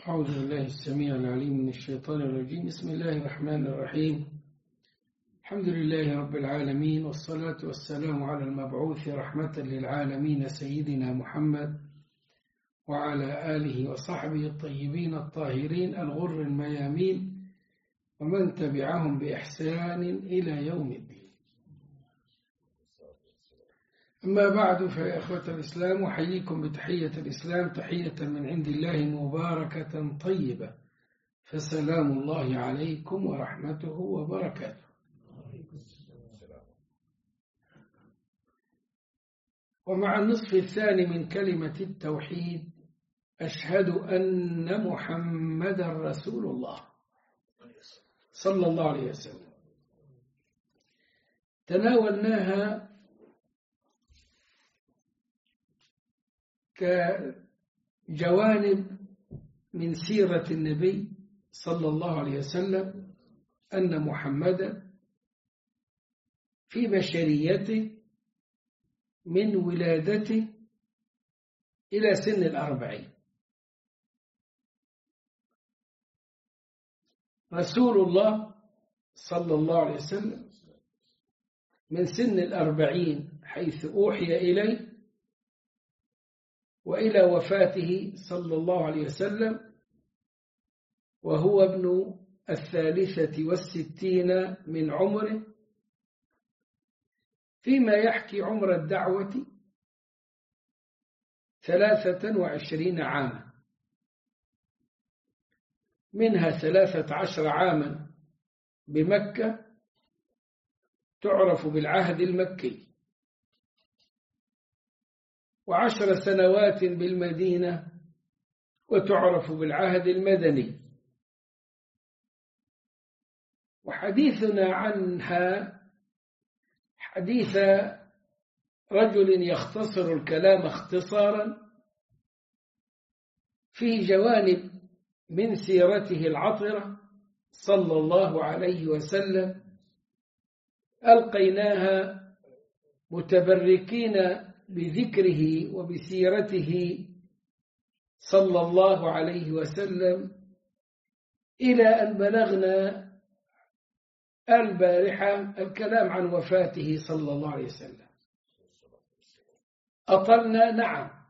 أعوذ بالله السميع العليم من الشيطان الرجيم بسم الله الرحمن الرحيم الحمد لله رب العالمين والصلاة والسلام على المبعوث رحمة للعالمين سيدنا محمد وعلى آله وصحبه الطيبين الطاهرين الغر الميامين ومن تبعهم بإحسان إلى يوم الدين أما بعد فيا إخوة الإسلام أحييكم بتحية الإسلام تحية من عند الله مباركة طيبة فسلام الله عليكم ورحمته وبركاته ومع النصف الثاني من كلمة التوحيد أشهد أن محمد رسول الله صلى الله عليه وسلم تناولناها كجوانب من سيرة النبي صلى الله عليه وسلم أن محمدا في بشريته من ولادته إلى سن الأربعين رسول الله صلى الله عليه وسلم من سن الأربعين حيث أوحي إليه وإلى وفاته صلى الله عليه وسلم وهو ابن الثالثة والستين من عمره فيما يحكي عمر الدعوة ثلاثة وعشرين عاما منها ثلاثة عشر عاما بمكة تعرف بالعهد المكي وعشر سنوات بالمدينة وتعرف بالعهد المدني وحديثنا عنها حديث رجل يختصر الكلام اختصارا في جوانب من سيرته العطرة صلى الله عليه وسلم ألقيناها متبركين بذكره وبسيرته صلى الله عليه وسلم إلى أن بلغنا البارحة الكلام عن وفاته صلى الله عليه وسلم أطلنا نعم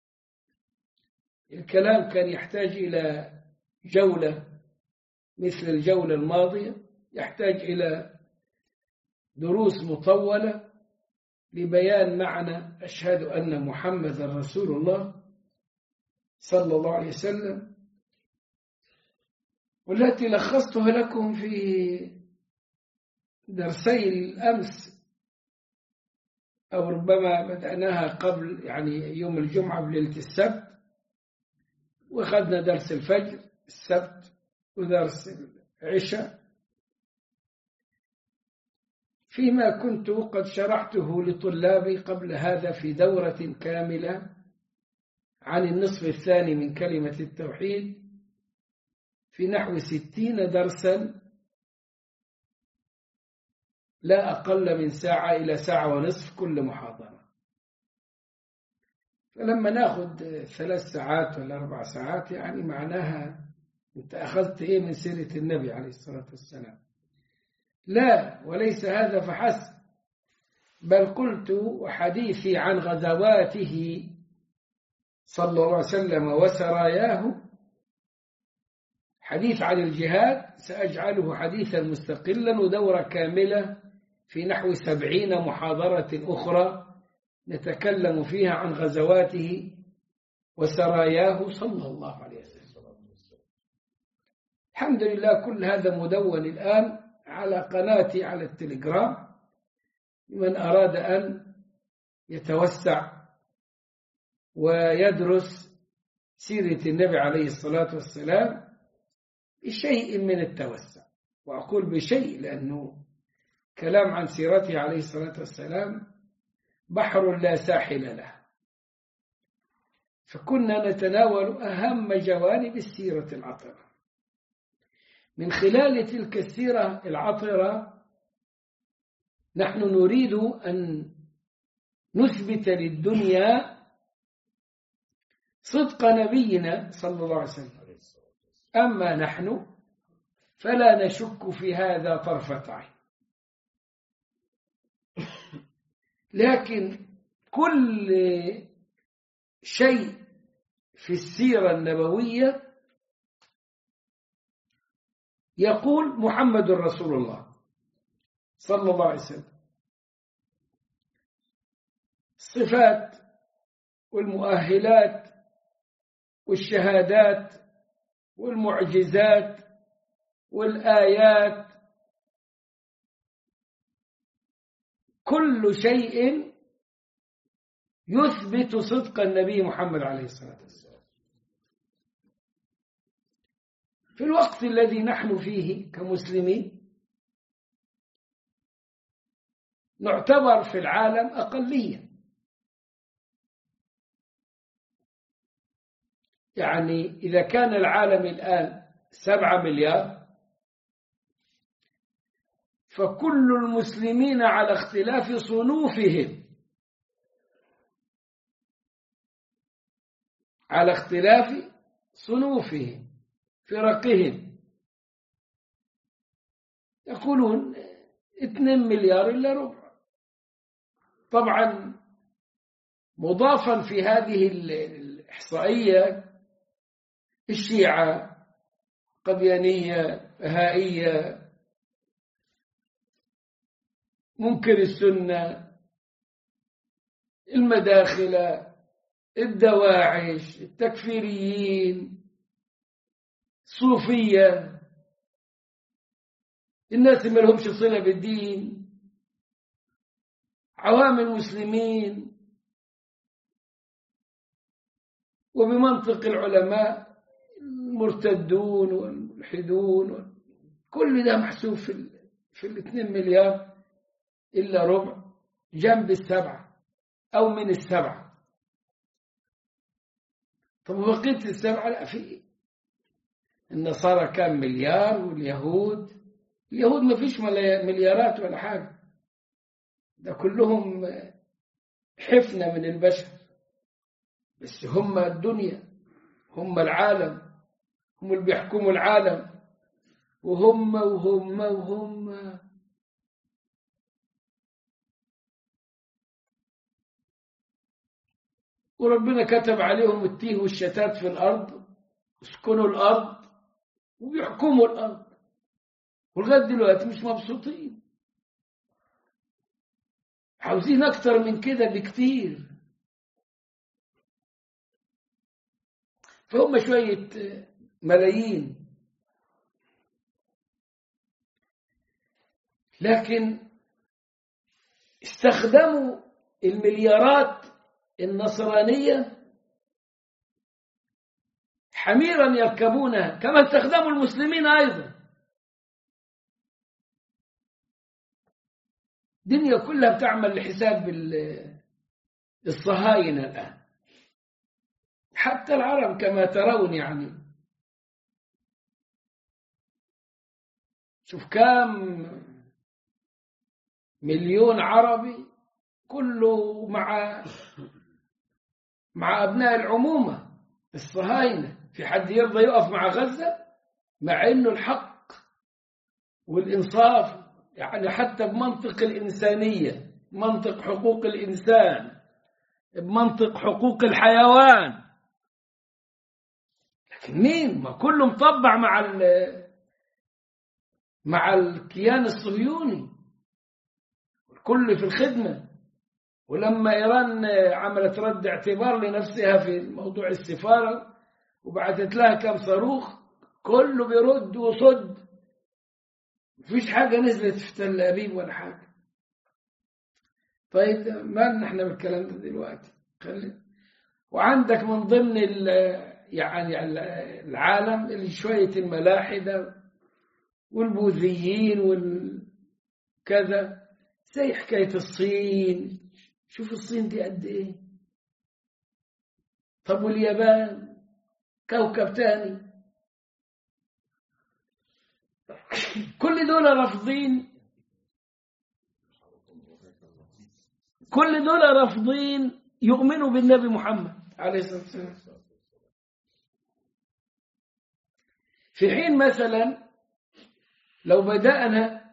الكلام كان يحتاج إلى جولة مثل الجولة الماضية يحتاج إلى دروس مطولة لبيان معنى أشهد أن محمد رسول الله صلى الله عليه وسلم والتي لخصتها لكم في درسي الأمس أو ربما بدأناها قبل يعني يوم الجمعة بليلة السبت وأخذنا درس الفجر السبت ودرس العشاء فيما كنت قد شرحته لطلابي قبل هذا في دورة كاملة عن النصف الثاني من كلمة التوحيد في نحو ستين درسا لا أقل من ساعة إلى ساعة ونصف كل محاضرة فلما ناخذ ثلاث ساعات ولا أربع ساعات يعني معناها أنت أخذت إيه من سيرة النبي عليه الصلاة والسلام لا وليس هذا فحسب بل قلت وحديثي عن غزواته صلى الله عليه وسلم وسراياه حديث عن الجهاد سأجعله حديثا مستقلا ودورة كاملة في نحو سبعين محاضرة أخرى نتكلم فيها عن غزواته وسراياه صلى الله عليه وسلم الحمد لله كل هذا مدون الآن على قناتي على التليجرام لمن أراد أن يتوسع ويدرس سيرة النبي عليه الصلاة والسلام بشيء من التوسع وأقول بشيء لأنه كلام عن سيرته عليه الصلاة والسلام بحر لا ساحل له فكنا نتناول أهم جوانب السيرة العطرة من خلال تلك السيرة العطرة نحن نريد أن نثبت للدنيا صدق نبينا صلى الله عليه وسلم أما نحن فلا نشك في هذا طرفة عين لكن كل شيء في السيرة النبوية يقول محمد رسول الله صلى الله عليه وسلم الصفات والمؤهلات والشهادات والمعجزات والآيات كل شيء يثبت صدق النبي محمد عليه الصلاة والسلام في الوقت الذي نحن فيه كمسلمين نعتبر في العالم أقلية يعني إذا كان العالم الآن سبعة مليار فكل المسلمين على اختلاف صنوفهم على اختلاف صنوفهم فرقهم يقولون اثنين مليار إلا ربع طبعا مضافا في هذه الإحصائية الشيعة قديانية بهائية منكر السنة المداخلة الدواعش التكفيريين الصوفية الناس اللي لهمش صلة بالدين عوام المسلمين وبمنطق العلماء المرتدون والملحدون كل ده محسوب في ال في الاثنين مليار إلا ربع جنب السبعة أو من السبعة طب بقية السبعة لا في النصارى كان مليار واليهود اليهود ما فيش مليارات ولا حاجة ده كلهم حفنة من البشر بس هم الدنيا هم العالم هم اللي بيحكموا العالم وهم وهم وهم وربنا كتب عليهم التيه والشتات في الأرض يسكنوا الأرض وبيحكموا الأرض ولغاية دلوقتي مش مبسوطين عاوزين أكتر من كده بكتير فهم شوية ملايين لكن استخدموا المليارات النصرانية حميرا يركبونها كما استخدموا المسلمين أيضا الدنيا كلها بتعمل لحساب الصهاينة الآن حتى العرب كما ترون يعني شوف كام مليون عربي كله مع مع أبناء العمومة الصهاينة في حد يرضى يقف مع غزة مع إنه الحق والإنصاف يعني حتى بمنطق الإنسانية منطق حقوق الإنسان بمنطق حقوق الحيوان لكن مين ما كله مطبع مع مع الكيان الصهيوني الكل في الخدمة ولما إيران عملت رد اعتبار لنفسها في موضوع السفارة وبعثت لها كم صاروخ كله بيرد وصد مفيش حاجة نزلت في تل أبيب ولا حاجة طيب ما نحن بالكلام ده دلوقتي خلي وعندك من ضمن يعني العالم اللي شوية الملاحدة والبوذيين والكذا زي حكاية الصين شوف الصين دي قد ايه طب واليابان كوكب تاني كل دول رافضين كل دول رافضين يؤمنوا بالنبي محمد عليه الصلاة والسلام في حين مثلا لو بدأنا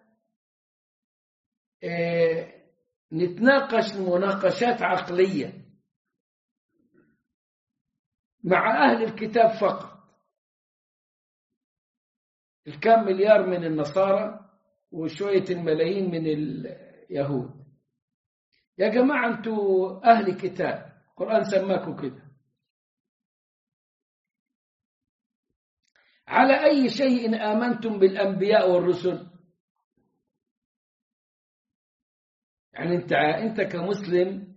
نتناقش مناقشات عقلية مع أهل الكتاب فقط الكام مليار من النصارى وشوية الملايين من اليهود يا جماعة أنتوا أهل كتاب القرآن سماكم كده على أي شيء آمنتم بالأنبياء والرسل يعني أنت أنت كمسلم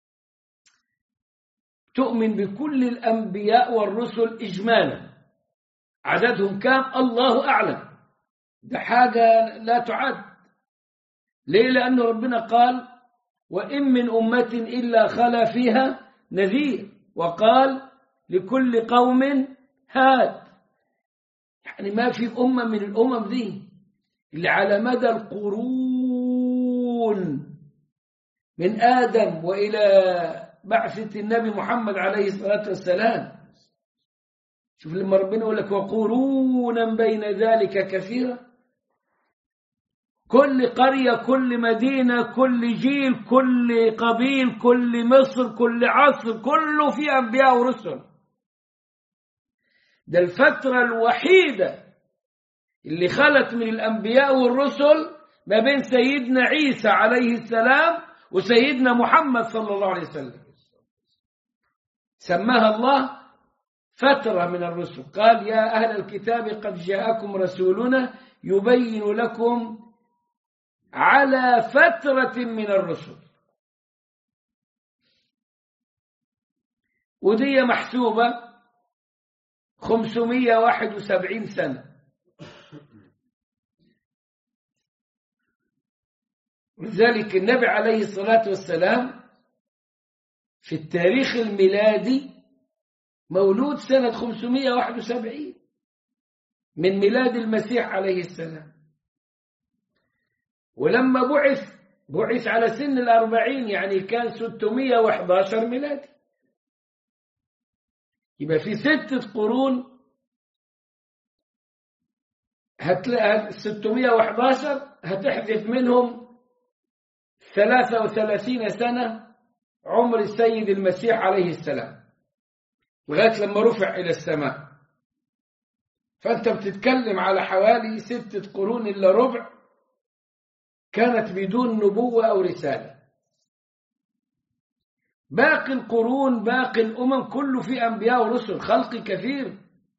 تؤمن بكل الأنبياء والرسل إجمالا عددهم كام الله أعلم ده حاجة لا تعد ليه لأن ربنا قال وإن من أمة إلا خلا فيها نذير وقال لكل قوم هاد يعني ما في أمة من الأمم دي اللي على مدى القرون من آدم وإلى بعثة النبي محمد عليه الصلاة والسلام شوف لما ربنا يقول لك وقرونا بين ذلك كثيرا كل قرية كل مدينة كل جيل كل قبيل كل مصر كل عصر كله فيه أنبياء ورسل ده الفترة الوحيدة اللي خلت من الأنبياء والرسل ما بين سيدنا عيسى عليه السلام وسيدنا محمد صلى الله عليه وسلم سماها الله فترة من الرسل قال يا أهل الكتاب قد جاءكم رسولنا يبين لكم على فترة من الرسل ودي محسوبة 571 سنة لذلك النبي عليه الصلاة والسلام في التاريخ الميلادي مولود سنة 571 من ميلاد المسيح عليه السلام ولما بعث بعث على سن الأربعين يعني كان 611 ميلادي يبقى في ستة قرون هتلاقي 611 هتحذف منهم 33 سنة عمر السيد المسيح عليه السلام لغاية لما رفع إلى السماء فأنت بتتكلم على حوالي ستة قرون إلا ربع كانت بدون نبوة أو رسالة باقي القرون باقي الأمم كله في أنبياء ورسل خلق كثير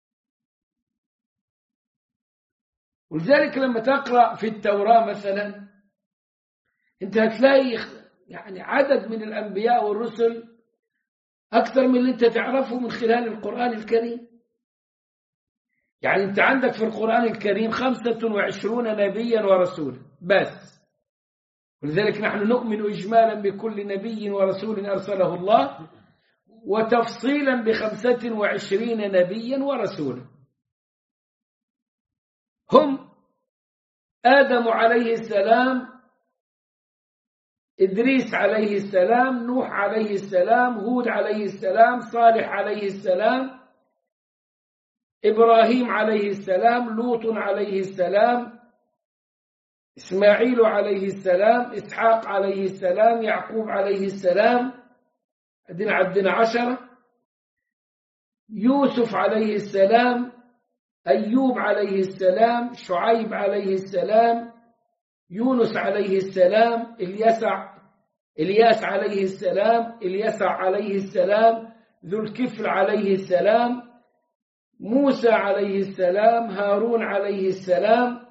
ولذلك لما تقرأ في التوراة مثلا أنت هتلاقي يعني عدد من الأنبياء والرسل أكثر من اللي أنت تعرفه من خلال القرآن الكريم يعني أنت عندك في القرآن الكريم خمسة وعشرون نبيا ورسولا بس ولذلك نحن نؤمن إجمالا بكل نبي ورسول أرسله الله وتفصيلا بخمسة وعشرين نبيا ورسولا هم آدم عليه السلام إدريس عليه السلام نوح عليه السلام هود عليه السلام صالح عليه السلام إبراهيم عليه السلام لوط عليه السلام إسماعيل عليه السلام إسحاق عليه السلام يعقوب عليه السلام عندنا عندنا عشرة يوسف عليه السلام أيوب عليه السلام شعيب عليه السلام يونس عليه السلام اليسع الياس عليه السلام اليسع عليه السلام ذو الكفل عليه السلام موسى عليه السلام هارون عليه السلام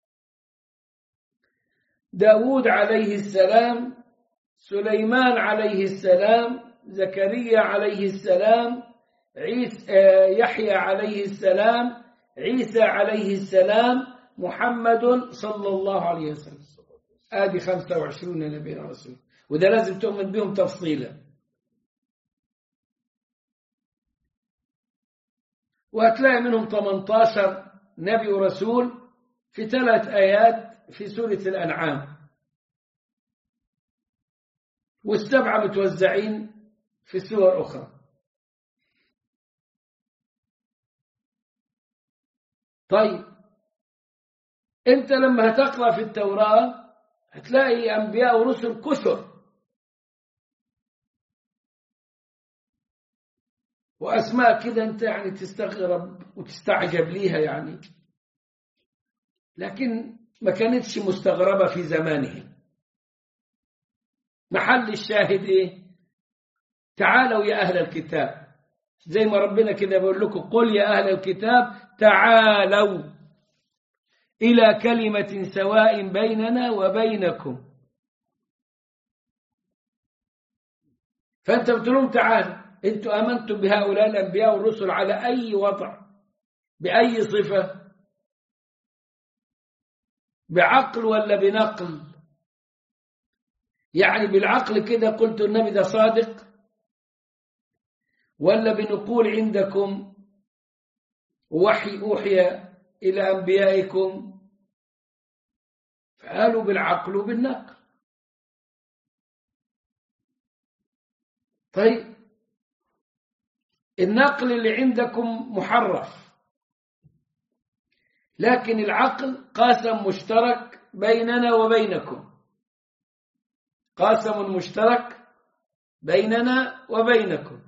داود عليه السلام سليمان عليه السلام زكريا عليه السلام عيسى يحيى عليه السلام عيسى عليه السلام محمد صلى الله عليه وسلم آدي خمسة وعشرون نبي رسول وده لازم تؤمن بهم تفصيلا وهتلاقي منهم 18 نبي ورسول في ثلاث آيات في سورة الأنعام والسبعة متوزعين في سور أخرى طيب انت لما هتقرأ في التوراة هتلاقي أنبياء ورسل كثر وأسماء كده أنت يعني تستغرب وتستعجب ليها يعني لكن ما كانتش مستغربة في زمانهم محل الشاهد إيه تعالوا يا أهل الكتاب زي ما ربنا كده بيقول لكم قل يا أهل الكتاب تعالوا إلى كلمة سواء بيننا وبينكم فأنت بتقول لهم تعالوا أنتم آمنتم بهؤلاء الأنبياء والرسل على أي وضع بأي صفة بعقل ولا بنقل يعني بالعقل كده قلت النبي ده صادق ولا بنقول عندكم وحي أوحي إلى أنبيائكم فقالوا بالعقل وبالنقل طيب النقل اللي عندكم محرف لكن العقل قاسم مشترك بيننا وبينكم قاسم مشترك بيننا وبينكم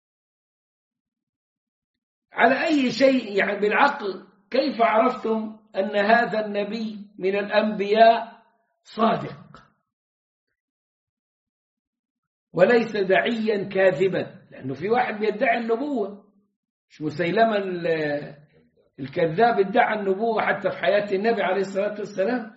على أي شيء يعني بالعقل كيف عرفتم أن هذا النبي من الأنبياء صادق وليس دعيا كاذبا لأنه في واحد بيدعي النبوة مش مسيلمة الكذاب ادعى النبوة حتى في حياة النبي عليه الصلاة والسلام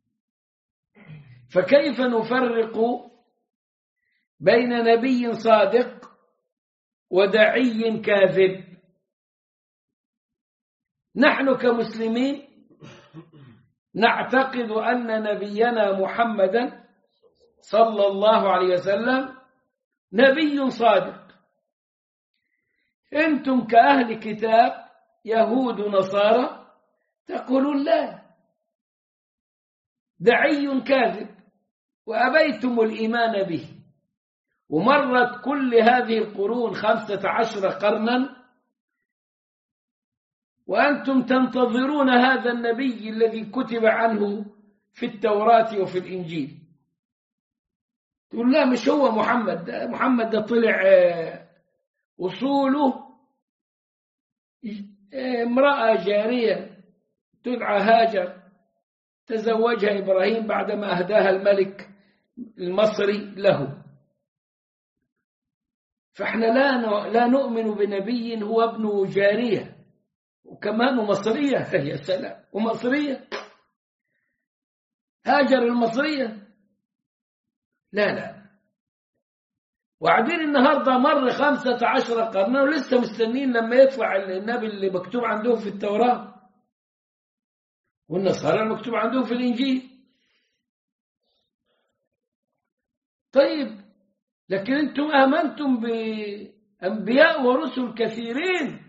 فكيف نفرق بين نبي صادق ودعي كاذب نحن كمسلمين نعتقد أن نبينا محمدا صلى الله عليه وسلم نبي صادق أنتم كأهل كتاب يهود نصارى تقولون لا دعي كاذب وأبيتم الإيمان به ومرت كل هذه القرون خمسة عشر قرنا وأنتم تنتظرون هذا النبي الذي كتب عنه في التوراة وفي الإنجيل تقول لا مش هو محمد ده محمد ده طلع أصوله امرأة جارية تدعى هاجر تزوجها إبراهيم بعدما أهداها الملك المصري له فاحنا لا لا نؤمن بنبي هو ابن جاريه وكمان مصرية يا سلام ومصرية هاجر المصرية لا لا وبعدين النهاردة مر خمسة عشر قرنا ولسه مستنين لما يطلع النبي اللي مكتوب عندهم في التوراة والنصارى المكتوب عندهم في الإنجيل طيب لكن أنتم آمنتم بأنبياء ورسل كثيرين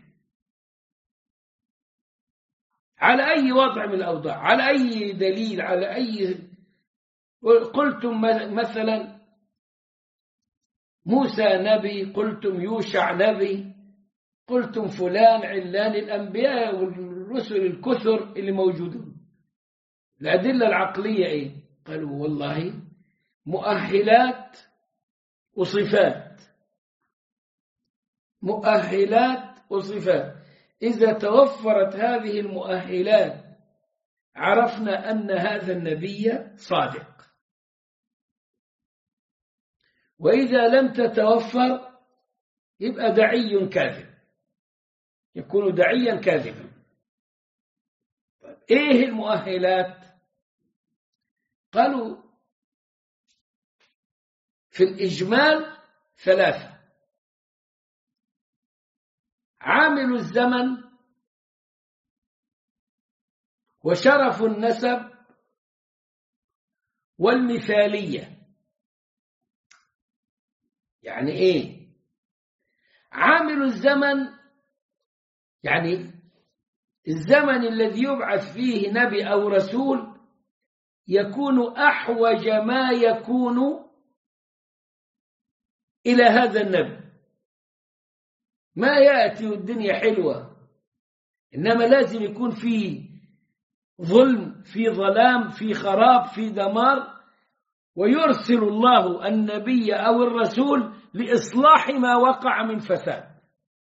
على أي وضع من الأوضاع على أي دليل على أي قلتم مثلا موسى نبي قلتم يوشع نبي قلتم فلان علان الأنبياء والرسل الكثر اللي موجودون الأدلة العقلية إيه قالوا والله مؤهلات وصفات مؤهلات وصفات إذا توفرت هذه المؤهلات عرفنا أن هذا النبي صادق وإذا لم تتوفر يبقى دعي كاذب يكون دعيا كاذبا إيه المؤهلات قالوا في الإجمال ثلاثة عامل الزمن وشرف النسب والمثالية يعني ايه عامل الزمن يعني الزمن الذي يبعث فيه نبي أو رسول يكون أحوج ما يكون إلى هذا النبي ما يأتي الدنيا حلوة إنما لازم يكون في ظلم في ظلام في خراب في دمار ويرسل الله النبي أو الرسول لإصلاح ما وقع من فساد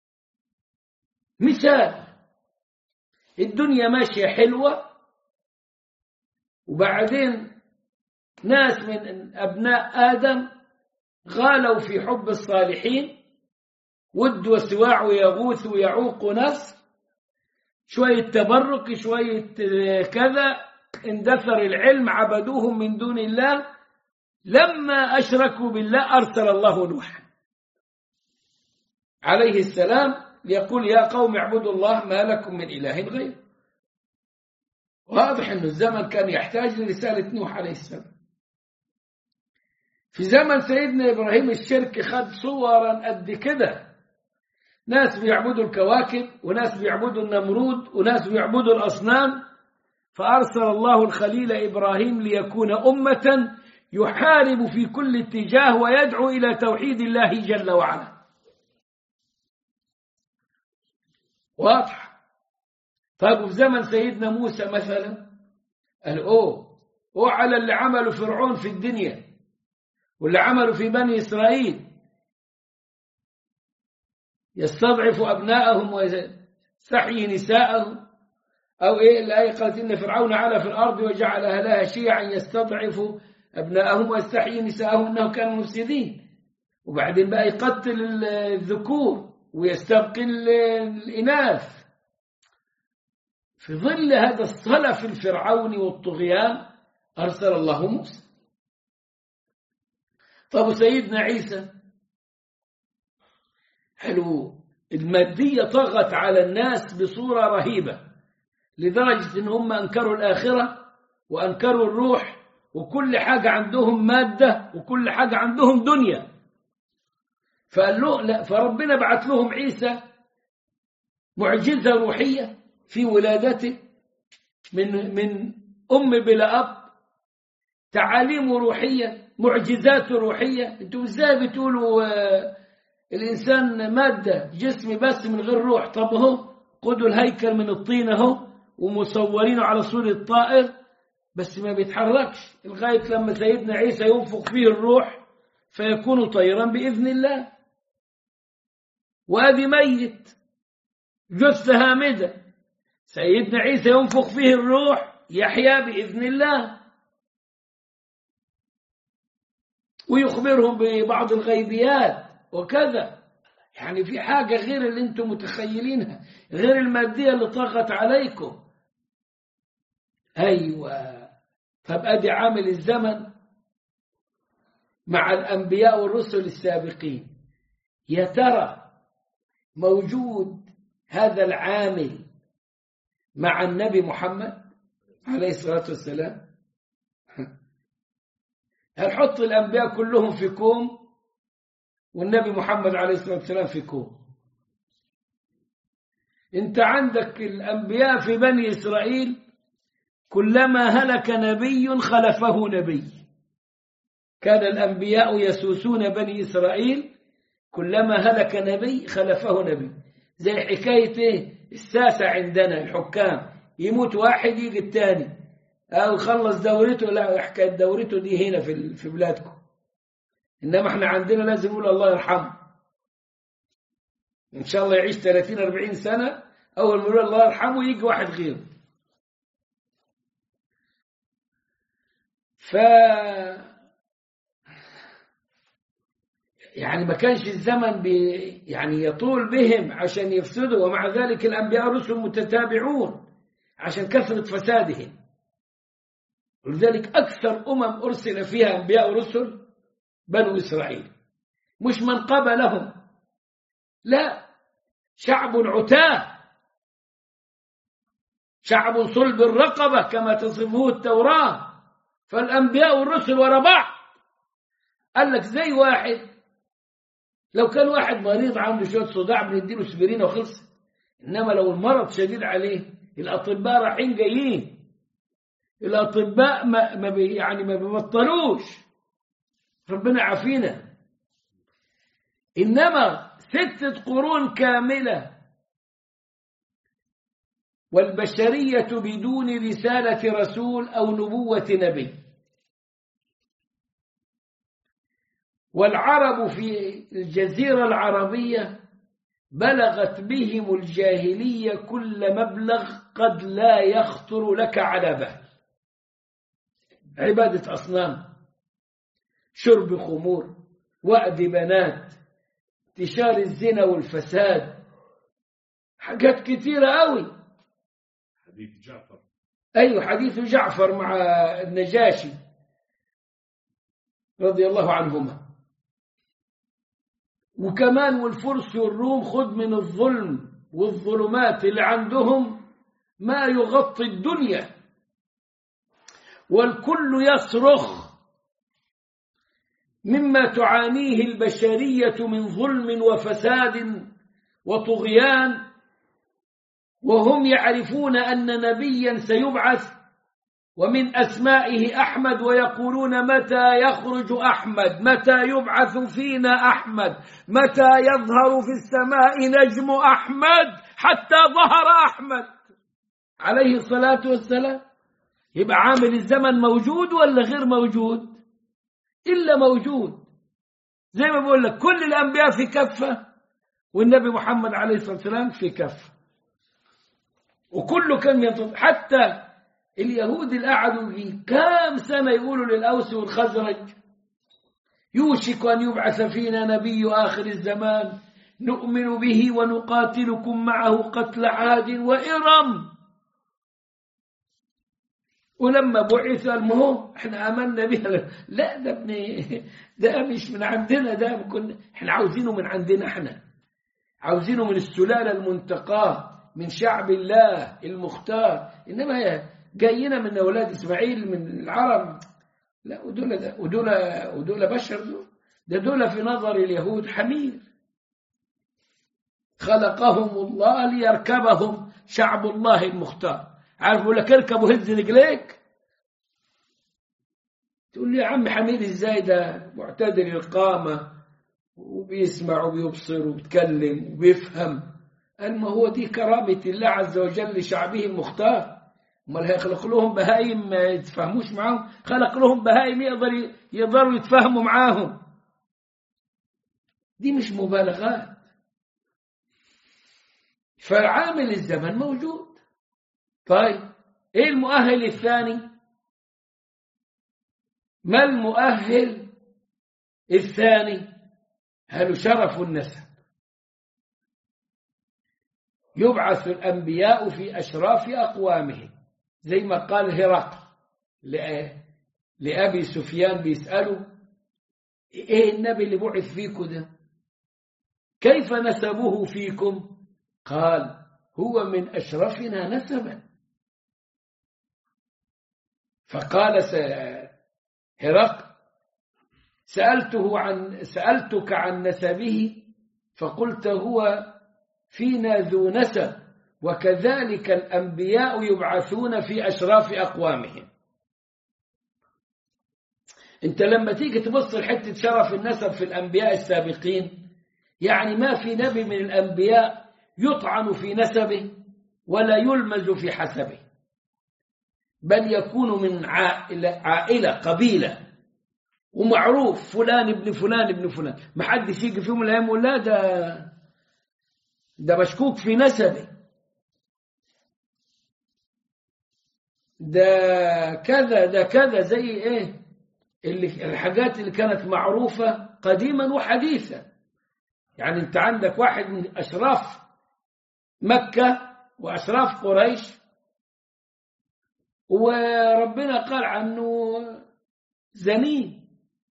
مثال الدنيا ماشية حلوة وبعدين ناس من أبناء آدم غالوا في حب الصالحين ود وسواع ويغوث ويعوق نصر شوية تبرك شوية كذا اندثر العلم عبدوهم من دون الله لما أشركوا بالله أرسل الله نوحا عليه السلام يقول يا قوم اعبدوا الله ما لكم من إله غيره واضح أن الزمن كان يحتاج لرسالة نوح عليه السلام في زمن سيدنا إبراهيم الشرك خد صورا قد كده ناس بيعبدوا الكواكب وناس بيعبدوا النمرود وناس بيعبدوا الأصنام فأرسل الله الخليل إبراهيم ليكون أمة يحارب في كل اتجاه ويدعو إلى توحيد الله جل وعلا واضح طيب في زمن سيدنا موسى مثلا قال أوه أوه على اللي عمله فرعون في الدنيا واللي عمله في بني إسرائيل يستضعف أبناءهم ويستحيي نساءهم أو إيه الآية قالت إن فرعون علا في الأرض وجعل أهلها شيعا يستضعف أبناءهم ويستحيي نساءهم إنه كانوا مفسدين وبعدين بقى يقتل الذكور ويستبقي الإناث في ظل هذا الصلف الفرعوني والطغيان أرسل الله موسى طب سيدنا عيسى حلو المادية طغت على الناس بصورة رهيبة لدرجة إن هم أنكروا الآخرة وأنكروا الروح وكل حاجة عندهم مادة وكل حاجة عندهم دنيا فقال له لا فربنا بعت لهم عيسى معجزة روحية في ولادته من من أم بلا أب تعاليم روحية معجزات روحية انتوا ازاي بتقولوا آه الإنسان مادة جسم بس من غير روح طب اهو خدوا الهيكل من الطين اهو ومصورينه على صورة طائر بس ما بيتحركش لغاية لما سيدنا عيسى ينفخ فيه الروح فيكون طيرا بإذن الله وادي ميت جثة هامدة سيدنا عيسى ينفخ فيه الروح يحيا بإذن الله ويخبرهم ببعض الغيبيات وكذا يعني في حاجة غير اللي انتم متخيلينها غير المادية اللي طغت عليكم أيوة طب أدي عامل الزمن مع الأنبياء والرسل السابقين يا ترى موجود هذا العامل مع النبي محمد عليه الصلاة والسلام هنحط الأنبياء كلهم في كوم والنبي محمد عليه الصلاة والسلام في كوم انت عندك الأنبياء في بني إسرائيل كلما هلك نبي خلفه نبي كان الأنبياء يسوسون بني إسرائيل كلما هلك نبي خلفه نبي زي حكاية إيه الساسة عندنا الحكام يموت واحد يجي الثاني أو يخلص دورته لا حكاية دورته دي هنا في في بلادكم إنما إحنا عندنا لازم نقول الله يرحمه إن شاء الله يعيش 30 40 سنة أول ما نقول الله يرحمه يجي واحد غيره ف يعني ما كانش الزمن بي يعني يطول بهم عشان يفسدوا ومع ذلك الأنبياء رسل متتابعون عشان كثرة فسادهم ولذلك أكثر أمم أرسل فيها أنبياء ورسل بنو إسرائيل مش من قبلهم لا شعب عتاه شعب صلب الرقبة كما تصفه التوراة فالأنبياء والرسل ورا بعض قال لك زي واحد لو كان واحد مريض عنده شوية صداع بنديله سبرين وخلص إنما لو المرض شديد عليه الأطباء رايحين جايين الأطباء ما, ما بي يعني ما بيبطلوش ربنا عافينا إنما ستة قرون كاملة والبشرية بدون رسالة رسول أو نبوة نبي والعرب في الجزيرة العربية بلغت بهم الجاهلية كل مبلغ قد لا يخطر لك على بال عبادة أصنام شرب خمور وأد بنات انتشار الزنا والفساد حاجات كتيرة قوي حديث جعفر أيوة حديث جعفر مع النجاشي رضي الله عنهما وكمان والفرس والروم خد من الظلم والظلمات اللي عندهم ما يغطي الدنيا والكل يصرخ مما تعانيه البشرية من ظلم وفساد وطغيان وهم يعرفون أن نبيا سيبعث ومن أسمائه أحمد ويقولون متى يخرج أحمد متى يبعث فينا أحمد متى يظهر في السماء نجم أحمد حتى ظهر أحمد عليه الصلاة والسلام يبقى عامل الزمن موجود ولا غير موجود إلا موجود زي ما بقول لك كل الأنبياء في كفة والنبي محمد عليه الصلاة والسلام في كفة وكله كان ينتظر حتى اليهود اللي قعدوا في كام سنة يقولوا للأوس والخزرج يوشك أن يبعث فينا نبي آخر الزمان نؤمن به ونقاتلكم معه قتل عاد وإرم ولما بعث المهم احنا امنا بها لا ده ابن ده مش من عندنا ده كنا احنا عاوزينه من عندنا احنا عاوزينه من السلاله المنتقاه من شعب الله المختار انما هي جايين من اولاد اسماعيل من العرب لا ودول ده ودول ودول بشر دول ده دول في نظر اليهود حمير خلقهم الله ليركبهم شعب الله المختار عارف يقول لك اركب وهز رجليك تقول لي يا عم حميد ازاي ده معتدل القامة وبيسمع وبيبصر وبيتكلم وبيفهم قال ما هو دي كرامة الله عز وجل لشعبه المختار امال هيخلق لهم بهايم ما يتفهموش معاهم خلق لهم بهايم يقدر يقدروا يتفاهموا معاهم دي مش مبالغات فعامل الزمن موجود طيب ايه المؤهل الثاني ما المؤهل الثاني هل شرف النسب يبعث الأنبياء في أشراف أقوامهم زي ما قال هرقل لأبي سفيان بيسأله إيه النبي اللي بعث فيكم ده كيف نسبه فيكم قال هو من أشرفنا نسبا فقال هرقل سألته عن سألتك عن نسبه فقلت هو فينا ذو نسب وكذلك الأنبياء يبعثون في أشراف أقوامهم أنت لما تيجي تبص لحتة شرف النسب في الأنبياء السابقين يعني ما في نبي من الأنبياء يطعن في نسبه ولا يلمز في حسبه بل يكون من عائلة, عائلة قبيلة ومعروف فلان ابن فلان ابن فلان ما حدش يجي في يوم من الايام يقول لا ده ده مشكوك في نسبه ده كذا ده كذا زي ايه اللي الحاجات اللي كانت معروفة قديما وحديثا يعني انت عندك واحد من اشراف مكة واشراف قريش وربنا قال عنه زنين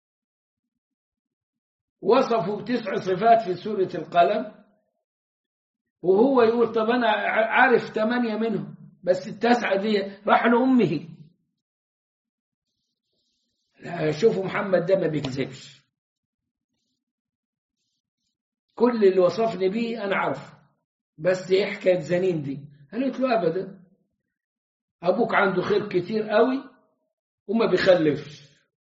وصفوا بتسع صفات في سورة القلم وهو يقول طب أنا عارف ثمانية منهم بس التسعة دي راح لأمه شوفوا محمد ده ما بيكذبش كل اللي وصفني بيه أنا عارفه بس إيه حكاية زنين دي قالت له أبدا أبوك عنده خير كتير قوي وما بيخلفش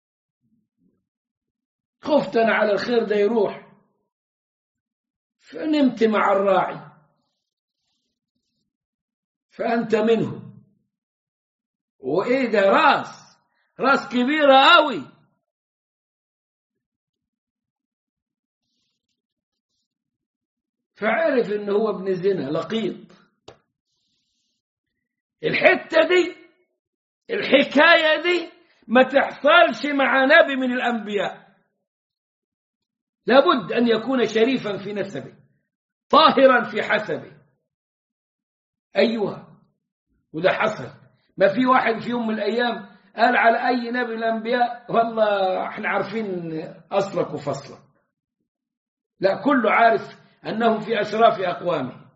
خفت أنا على الخير ده يروح فنمت مع الراعي فأنت منهم وإيه ده راس راس كبيرة قوي فعرف إن هو ابن زنا لقيط الحتة دي الحكاية دي ما تحصلش مع نبي من الأنبياء لابد أن يكون شريفا في نسبه طاهرا في حسبه أيها وده حصل ما في واحد في يوم من الأيام قال على أي نبي من الأنبياء والله احنا عارفين أصلك وفصلك لا كله عارف أنه في أشراف أقوامه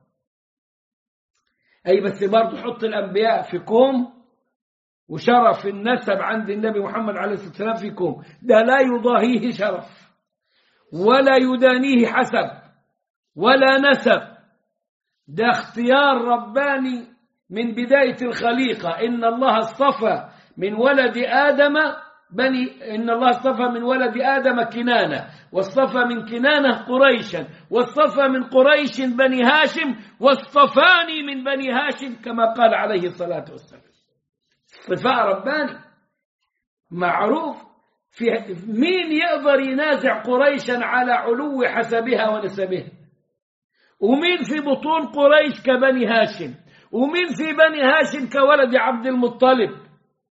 أي بس برضه حط الأنبياء في كوم وشرف النسب عند النبي محمد عليه الصلاة والسلام في كوم ده لا يضاهيه شرف ولا يدانيه حسب ولا نسب ده اختيار رباني من بداية الخليقة إن الله اصطفى من ولد آدم بني إن الله اصطفى من ولد آدم كنانة واصطفى من كنانة قريشا واصطفى من قريش بني هاشم واصطفاني من بني هاشم كما قال عليه الصلاة والسلام اصطفاء رباني معروف في مين يقدر ينازع قريشا على علو حسبها ونسبها ومين في بطون قريش كبني هاشم ومين في بني هاشم كولد عبد المطلب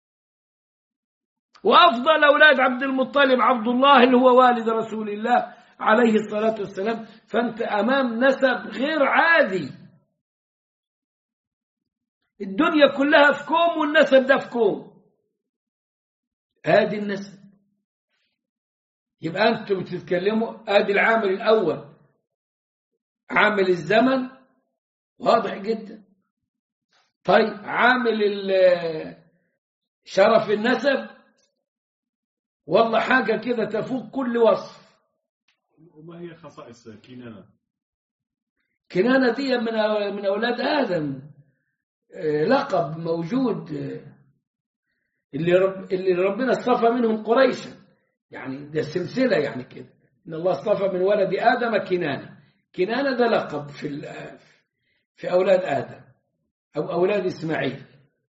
وأفضل أولاد عبد المطلب عبد الله اللي هو والد رسول الله عليه الصلاة والسلام فأنت أمام نسب غير عادي الدنيا كلها في كوم والنسب ده في كوم ادي النسب يبقى انتم بتتكلموا ادي العامل الاول عامل الزمن واضح جدا طيب عامل شرف النسب والله حاجة كده تفوق كل وصف وما هي خصائص كنانة كنانة دي من من أولاد آدم لقب موجود اللي رب اللي ربنا اصطفى منهم قريشا يعني ده سلسلة يعني كده إن الله اصطفى من ولد آدم كنانة كنانة ده لقب في في أولاد آدم أو أولاد إسماعيل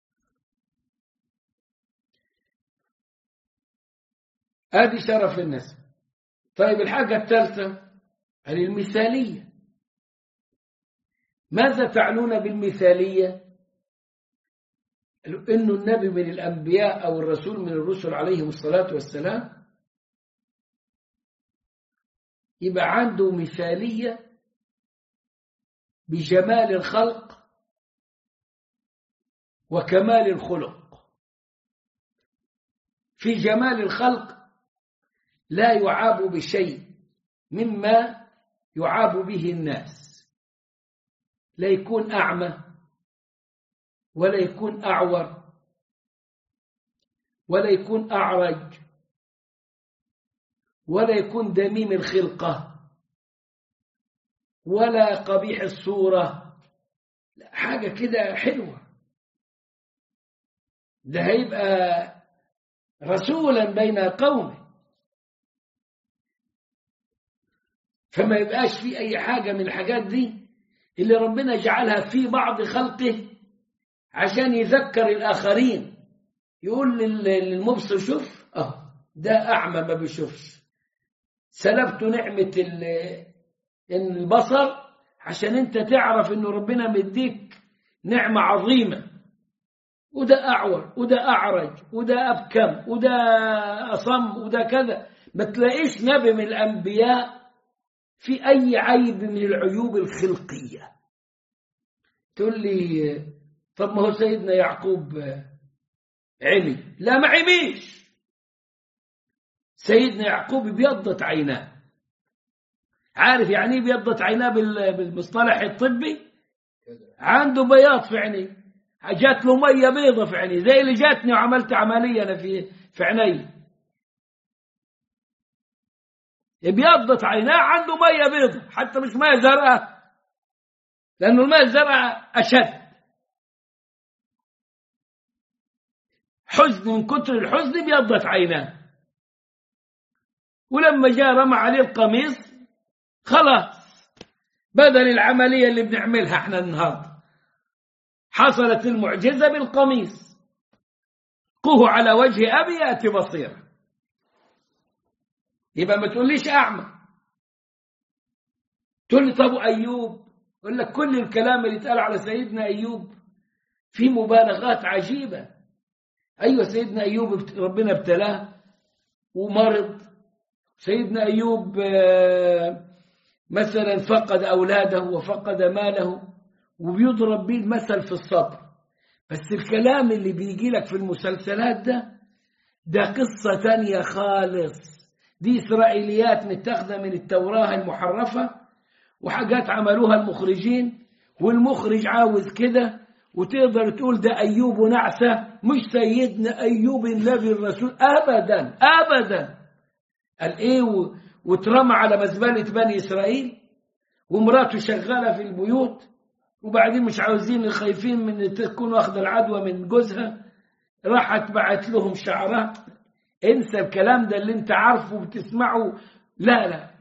هذه شرف النسب طيب الحاجة الثالثة هذه المثالية ماذا تعنون بالمثالية إنه النبي من الأنبياء أو الرسول من الرسل عليهم الصلاة والسلام يبقى عنده مثالية بجمال الخلق وكمال الخلق في جمال الخلق لا يعاب بشيء مما يعاب به الناس لا يكون أعمى ولا يكون أعور ولا يكون أعرج ولا يكون دميم الخلقة ولا قبيح الصورة حاجة كده حلوة ده هيبقى رسولا بين قومه فما يبقاش في أي حاجة من الحاجات دي اللي ربنا جعلها في بعض خلقه عشان يذكر الآخرين يقول للمبصر شوف اه ده أعمى ما بيشوفش سلبت نعمة البصر عشان انت تعرف انه ربنا مديك نعمة عظيمة وده أعور وده أعرج وده أبكم وده أصم وده كذا ما تلاقيش نبي من الأنبياء في أي عيب من العيوب الخلقية تقول لي طب ما هو سيدنا يعقوب عمي لا ما عميش سيدنا يعقوب بيضت عيناه عارف يعني ايه بيضت عيناه بالمصطلح الطبي عنده بياض في عينيه جات له ميه بيضة في عينيه زي اللي جاتني وعملت عملية أنا في في عيني ابيضت عيناه عنده ميه بيضة حتى مش ميه زرقاء لأنه الماء الزرقاء أشد حزن من كتر الحزن بيضت عيناه ولما جاء رمى عليه القميص خلاص بدل العملية اللي بنعملها احنا النهارده حصلت المعجزة بالقميص قه على وجه أبي يأتي بصيرا يبقى ما تقوليش أعمى تقول لي طب أيوب يقول لك كل الكلام اللي اتقال على سيدنا أيوب في مبالغات عجيبة أيوة سيدنا أيوب ربنا ابتلاه ومرض سيدنا أيوب مثلا فقد أولاده وفقد ماله وبيضرب به المثل في الصبر بس الكلام اللي بيجي لك في المسلسلات ده ده قصة تانية خالص دي إسرائيليات متاخدة من التوراة المحرفة وحاجات عملوها المخرجين والمخرج عاوز كده وتقدر تقول ده أيوب نعسة مش سيدنا أيوب النبي الرسول أبدا أبدا قال إيه واترمى على مزبلة بني إسرائيل ومراته شغالة في البيوت وبعدين مش عاوزين خايفين من تكون واخدة العدوى من جوزها راحت بعت لهم شعرات انسى الكلام ده اللي انت عارفه وبتسمعه لا لا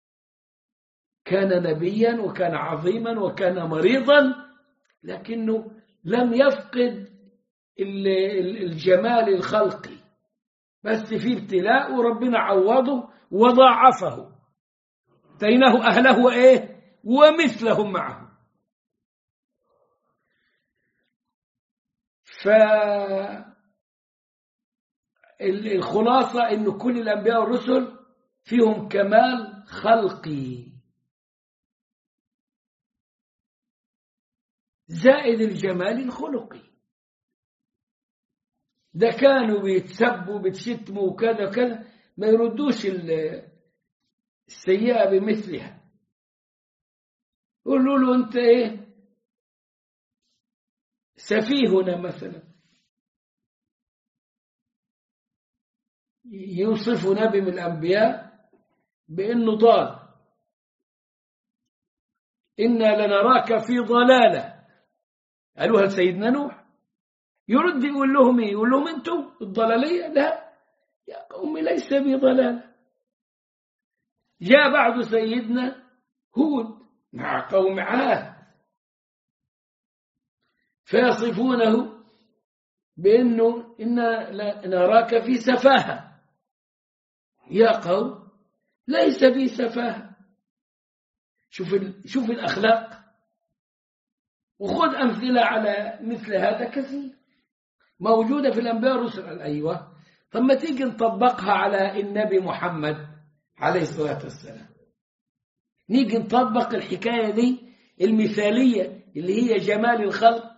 كان نبيا وكان عظيما وكان مريضا لكنه لم يفقد الجمال الخلقي بس في ابتلاء وربنا عوضه وضاعفه اتيناه اهله ايه ومثلهم معه ف الخلاصة إن كل الأنبياء والرسل فيهم كمال خلقي زائد الجمال الخلقي ده كانوا بيتسبوا بتشتموا وكذا وكذا ما يردوش السيئة بمثلها يقولوا له أنت إيه سفيهنا مثلا يوصف نبي من الأنبياء بأنه ضال إنا لنراك في ضلالة قالوها لسيدنا نوح يرد يقول لهم إيه يقول لهم أنتم الضلالية لا يا قوم ليس بي ضلالة جاء بعد سيدنا هود مع قوم عاد فيصفونه بأنه إنا نراك في سفاهة يا قوم ليس بي سفاهة شوف شوف الأخلاق وخذ أمثلة على مثل هذا كثير موجودة في الأنبياء الرسل أيوة طب ما تيجي نطبقها على النبي محمد عليه الصلاة والسلام نيجي نطبق الحكاية دي المثالية اللي هي جمال الخلق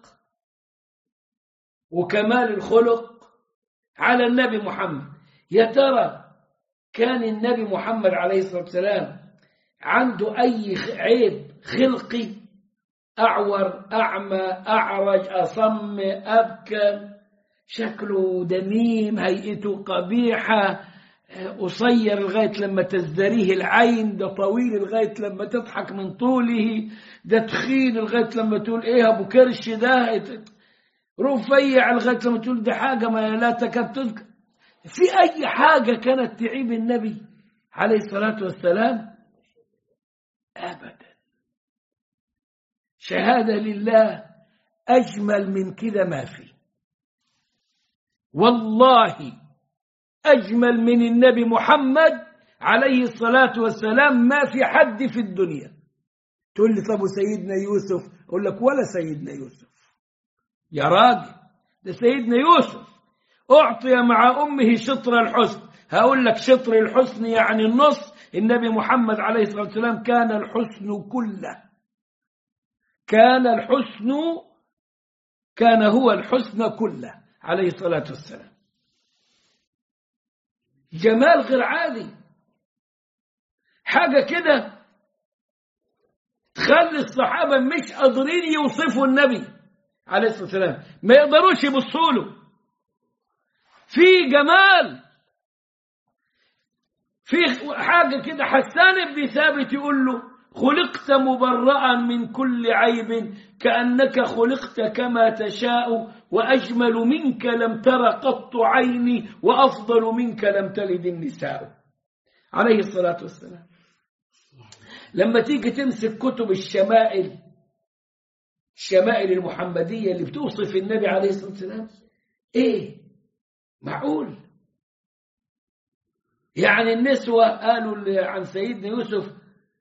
وكمال الخلق على النبي محمد يا ترى كان النبي محمد عليه الصلاة والسلام عنده أي عيب خلقي أعور أعمى أعرج أصم أبكم شكله دميم هيئته قبيحة قصير لغاية لما تزدريه العين ده طويل لغاية لما تضحك من طوله ده تخين لغاية لما تقول ايه ابو كرش ده رفيع لغاية لما تقول ده حاجة ما لا تكاد تذكر في أي حاجة كانت تعيب النبي عليه الصلاة والسلام أبدا شهادة لله أجمل من كده ما في والله أجمل من النبي محمد عليه الصلاة والسلام ما في حد في الدنيا تقول لي طب سيدنا يوسف أقول لك ولا سيدنا يوسف يا راجل ده سيدنا يوسف أعطي مع أمه شطر الحسن هقول لك شطر الحسن يعني النص النبي محمد عليه الصلاة والسلام كان الحسن كله كان الحسن كان هو الحسن كله عليه الصلاة والسلام جمال غير عادي حاجة كده تخلي الصحابة مش قادرين يوصفوا النبي عليه الصلاة والسلام ما يقدروش يبصوا له في جمال في حاجة كده حسان بن ثابت يقول له خلقت مبرأ من كل عيب كأنك خلقت كما تشاء وأجمل منك لم تر قط عيني وأفضل منك لم تلد النساء عليه الصلاة والسلام لما تيجي تمسك كتب الشمائل الشمائل المحمدية اللي بتوصف النبي عليه الصلاة والسلام ايه معقول يعني النسوة قالوا عن سيدنا يوسف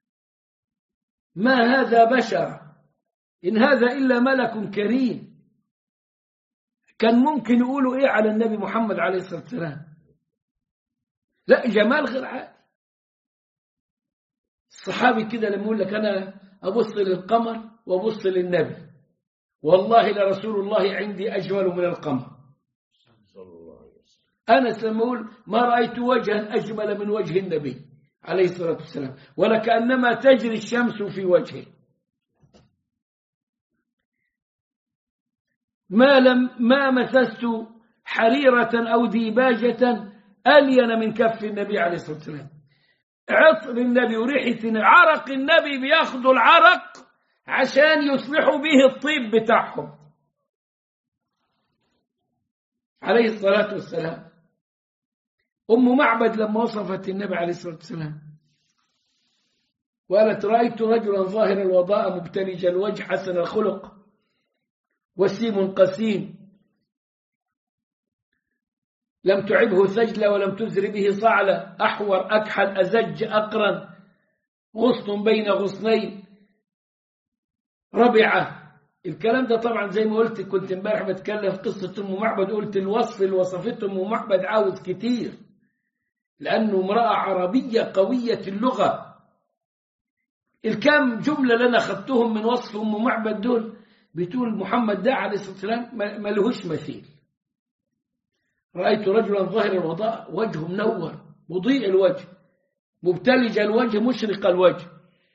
ما هذا بشر إن هذا إلا ملك كريم كان ممكن يقولوا إيه على النبي محمد عليه الصلاة والسلام لا جمال غير عادي الصحابي كده لما يقول لك أنا أبص للقمر وأبص للنبي والله لرسول الله عندي أجمل من القمر أنس لما يقول ما رأيت وجها أجمل من وجه النبي عليه الصلاة والسلام ولكأنما تجري الشمس في وجهه ما لم ما مسست حريرة أو ديباجة ألين من كف النبي عليه الصلاة والسلام عطر النبي وريحة عرق النبي بياخدوا العرق عشان يصلحوا به الطيب بتاعهم عليه الصلاة والسلام أم معبد لما وصفت النبي عليه الصلاة والسلام وقالت رأيت رجلا ظاهر الوضاء مبتلج الوجه حسن الخلق وسيم قسيم لم تعبه سجلة ولم تزر به صعلة أحور أكحل أزج أقرن غصن بين غصنين ربعة الكلام ده طبعا زي ما قلت كنت امبارح بتكلم في قصة أم معبد قلت الوصف اللي وصفته أم معبد عاوز كتير لأنه امرأة عربية قوية اللغة الكام جملة اللي أنا أخذتهم من وصف أم معبد دول بتقول محمد ده عليه الصلاة والسلام ما لهوش مثيل رأيت رجلا ظاهر الوضاء وجهه منور مضيء الوجه مبتلج الوجه مشرق الوجه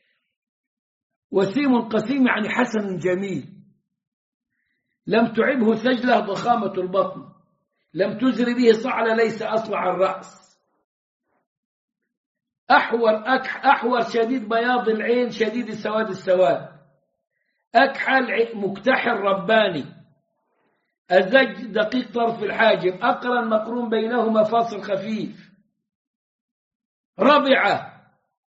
وسيم قسيم يعني حسن جميل لم تعبه سجلة ضخامة البطن لم تزر به صعلة ليس أصلع الرأس أحور أكح أحور شديد بياض العين شديد السواد السواد أكحل مكتحل رباني أزج دقيق طرف الحاجب أقرن مقرون بينهما فاصل خفيف ربعة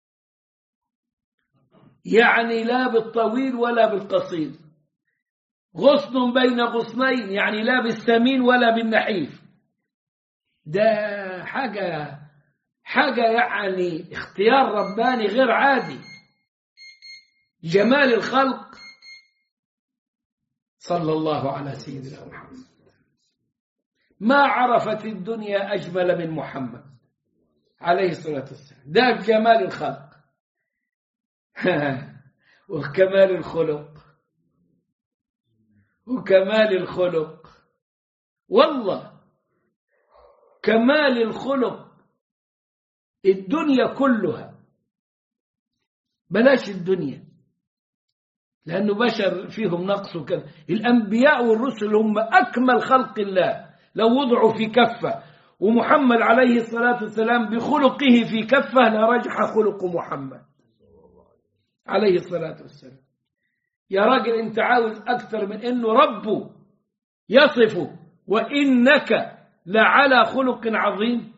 يعني لا بالطويل ولا بالقصير غصن بين غصنين يعني لا بالثمين ولا بالنحيف ده حاجة حاجة يعني اختيار رباني غير عادي جمال الخلق صلى الله على سيدنا محمد ما عرفت الدنيا أجمل من محمد عليه الصلاة والسلام ده جمال الخلق وكمال الخلق وكمال الخلق والله كمال الخلق الدنيا كلها بلاش الدنيا لأنه بشر فيهم نقص وكذا الأنبياء والرسل هم أكمل خلق الله لو وضعوا في كفة ومحمد عليه الصلاة والسلام بخلقه في كفة لرجح خلق محمد عليه الصلاة والسلام يا راجل انت عاوز أكثر من أنه ربه يصفه وإنك لعلى خلق عظيم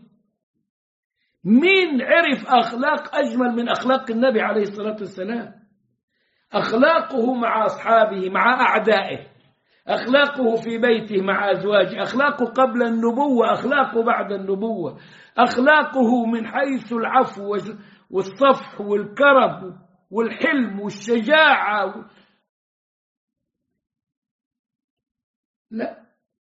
مين عرف أخلاق أجمل من أخلاق النبي عليه الصلاة والسلام أخلاقه مع أصحابه مع أعدائه أخلاقه في بيته مع أزواجه أخلاقه قبل النبوة أخلاقه بعد النبوة أخلاقه من حيث العفو والصفح والكرم والحلم والشجاعة لا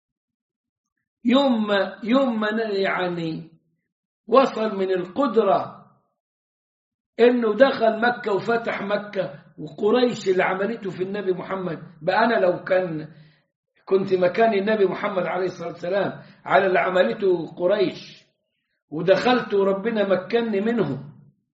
يوم ما يوم ما يعني وصل من القدرة انه دخل مكة وفتح مكة وقريش اللي عملته في النبي محمد بقى انا لو كان كنت مكان النبي محمد عليه الصلاة والسلام على اللي عملته قريش ودخلت وربنا مكنني منهم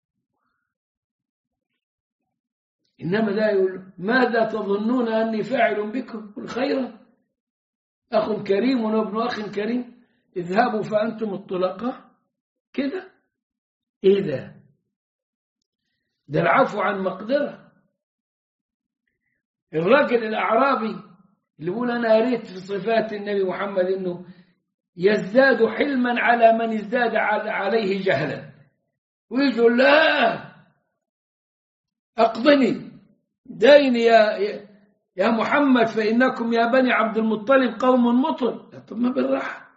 إنما ده يقول ماذا تظنون أني فاعل بكم الخير أخ كريم وابن أخ كريم اذهبوا فأنتم الطلقاء كده إيه ده ده العفو عن مقدرة الراجل الأعرابي اللي بيقول أنا قريت في صفات النبي محمد إنه يزداد حلما على من ازداد عليه جهلا ويقول لا أقضني دين يا يا محمد فإنكم يا بني عبد المطلب قوم مطل طب ما بالراحة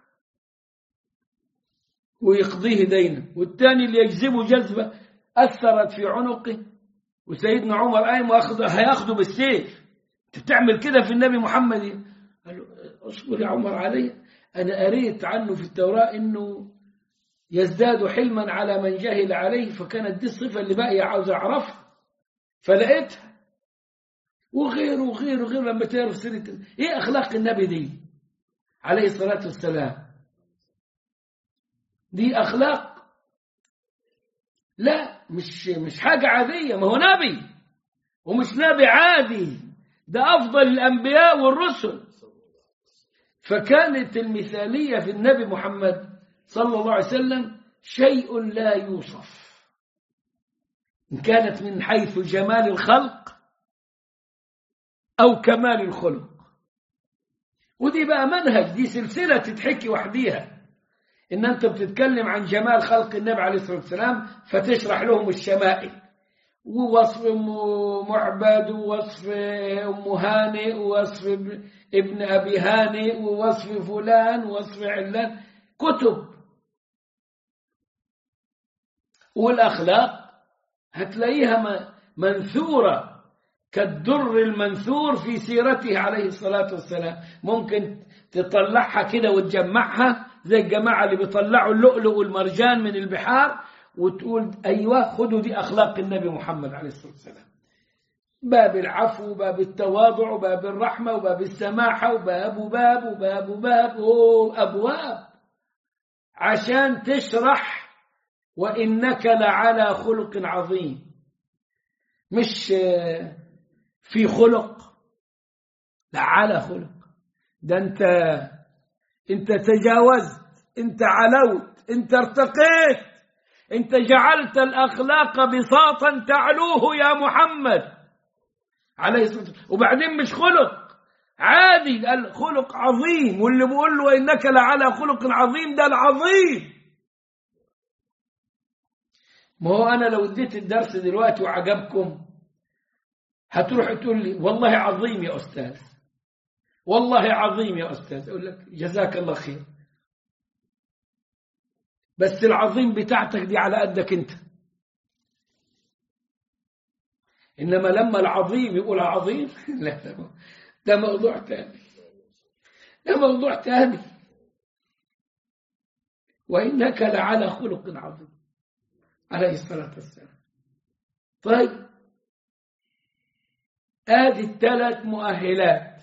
ويقضيه دينا والثاني اللي يجذبه جذبة أثرت في عنقه وسيدنا عمر قايم واخد هياخده بالسيف انت بتعمل كده في النبي محمد قال له اصبر يا عمر علي انا قريت عنه في التوراة انه يزداد حلما على من جهل عليه فكانت دي الصفة اللي باقية عاوز اعرفها فلقيتها وغيره وغيره وغيره لما تعرف سيرة ايه اخلاق النبي دي عليه الصلاة والسلام دي اخلاق لا مش مش حاجة عادية ما هو نبي ومش نبي عادي ده أفضل الأنبياء والرسل فكانت المثالية في النبي محمد صلى الله عليه وسلم شيء لا يوصف إن كانت من حيث جمال الخلق أو كمال الخلق ودي بقى منهج دي سلسلة تتحكي وحديها إن أنت بتتكلم عن جمال خلق النبي عليه الصلاة والسلام فتشرح لهم الشمائل ووصف أم معبد ووصف أم هانئ ووصف ابن أبي هانئ ووصف فلان ووصف علان كتب والأخلاق هتلاقيها منثورة كالدر المنثور في سيرته عليه الصلاة والسلام ممكن تطلعها كده وتجمعها زي الجماعة اللي بيطلعوا اللؤلؤ والمرجان من البحار وتقول أيوة خدوا دي أخلاق النبي محمد عليه الصلاة والسلام باب العفو وباب التواضع وباب الرحمة وباب السماحة وباب وباب وباب وباب أبواب عشان تشرح وإنك لعلى خلق عظيم مش في خلق لا على خلق ده انت انت تجاوزت انت علوت انت ارتقيت انت جعلت الاخلاق بساطا تعلوه يا محمد عليه الصلاه والسلام وبعدين مش خلق عادي قال خلق عظيم واللي بيقول له انك لعلى خلق عظيم ده العظيم ما هو انا لو اديت الدرس دلوقتي وعجبكم هتروح تقول لي والله عظيم يا استاذ والله عظيم يا استاذ اقول لك جزاك الله خير بس العظيم بتاعتك دي على قدك انت انما لما العظيم يقول عظيم لا ده موضوع تاني ده موضوع تاني وانك لعلى خلق عظيم عليه الصلاه والسلام طيب ادي الثلاث مؤهلات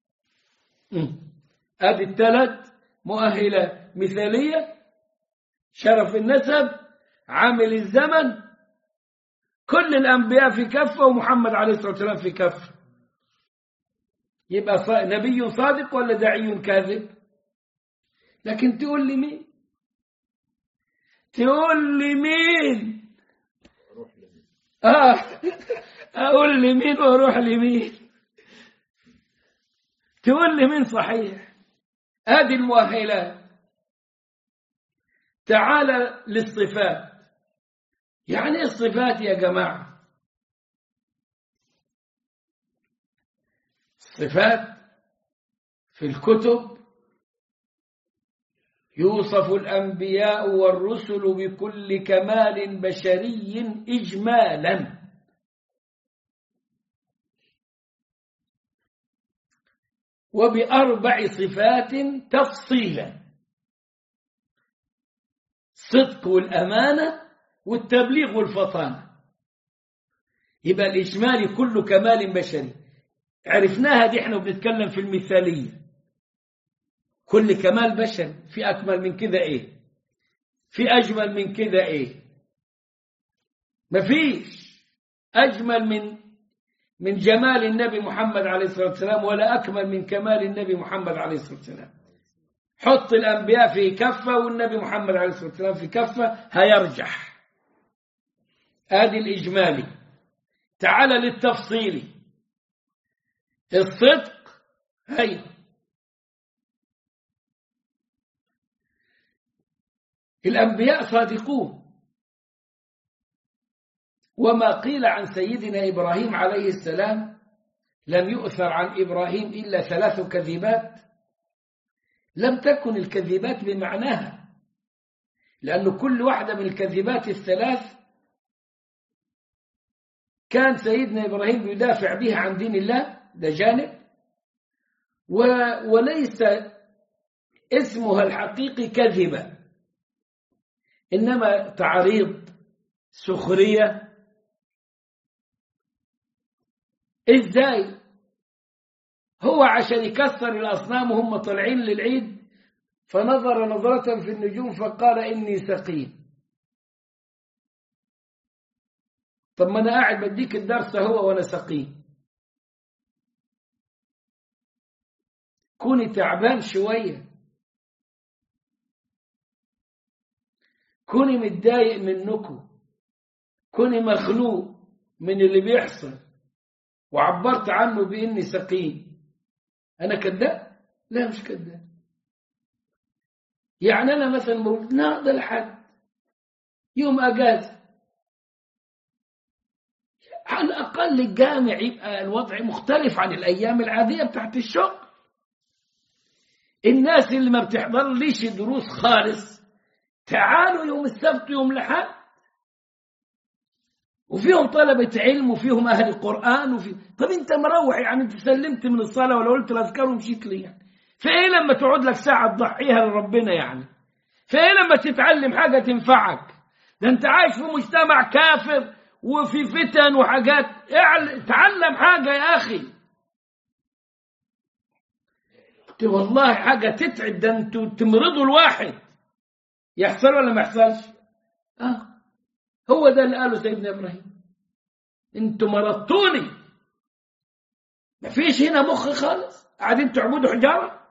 ادي الثلاث مؤهلات مثاليه شرف النسب عامل الزمن كل الأنبياء في كفة ومحمد عليه الصلاة والسلام في كفة يبقى نبي صادق ولا داعي كاذب لكن تقول لي مين تقول لي مين آه أقول لي مين وأروح لمين تقول لي مين صحيح هذه المؤهلات تعال للصفات يعني ايه الصفات يا جماعة الصفات في الكتب يوصف الأنبياء والرسل بكل كمال بشري إجمالا وبأربع صفات تفصيلا الصدق والأمانة والتبليغ والفطانة يبقى الإجمالي كله كمال بشري عرفناها دي احنا بنتكلم في المثالية كل كمال بشري في أكمل من كده إيه في أجمل من كده إيه مفيش أجمل من من جمال النبي محمد عليه الصلاة والسلام ولا أكمل من كمال النبي محمد عليه الصلاة والسلام حط الأنبياء في كفة والنبي محمد عليه الصلاة والسلام في كفة هيرجح هذه الإجمالي تعال للتفصيلي الصدق هي الأنبياء صادقون وما قيل عن سيدنا إبراهيم عليه السلام لم يؤثر عن إبراهيم إلا ثلاث كذبات لم تكن الكذبات بمعناها لأن كل واحدة من الكذبات الثلاث كان سيدنا إبراهيم يدافع بها عن دين الله ده جانب و وليس اسمها الحقيقي كذبة إنما تعريض سخرية إزاي هو عشان يكسر الأصنام وهم طالعين للعيد فنظر نظرة في النجوم فقال إني سقيم طب ما أنا قاعد بديك الدرس هو وأنا سقيم كوني تعبان شوية كوني متضايق منكم كوني مخنوق من اللي بيحصل وعبرت عنه بإني سقيم أنا كذاب؟ لا مش كذاب يعني أنا مثلا موجود نهضة لحد يوم أجازة على الأقل الجامع يبقى الوضع مختلف عن الأيام العادية بتاعت الشغل الناس اللي ما بتحضر ليش دروس خالص تعالوا يوم السبت يوم الأحد وفيهم طلبة علم وفيهم أهل القرآن وفي طب أنت مروح يعني أنت سلمت من الصلاة ولا قلت الأذكار ومشيت ليه يعني فإيه لما تقعد لك ساعة تضحيها لربنا يعني فإيه لما تتعلم حاجة تنفعك ده أنت عايش في مجتمع كافر وفي فتن وحاجات تعلم حاجة يا أخي والله حاجة تتعب ده أنتوا تمرضوا الواحد يحصل ولا ما يحصلش؟ آه هو ده اللي قاله سيدنا إبراهيم أنتوا مرضتوني مفيش هنا مخ خالص قاعدين تعبدوا حجارة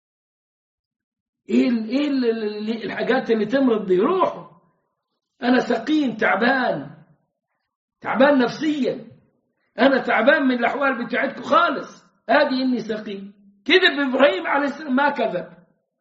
ايه ال ايه ال الحاجات اللي تمرض دي روحوا انا سقيم تعبان تعبان نفسيا انا تعبان من الاحوال بتاعتكم خالص ادي اني سقيم كذب ابراهيم عليه السلام ما كذب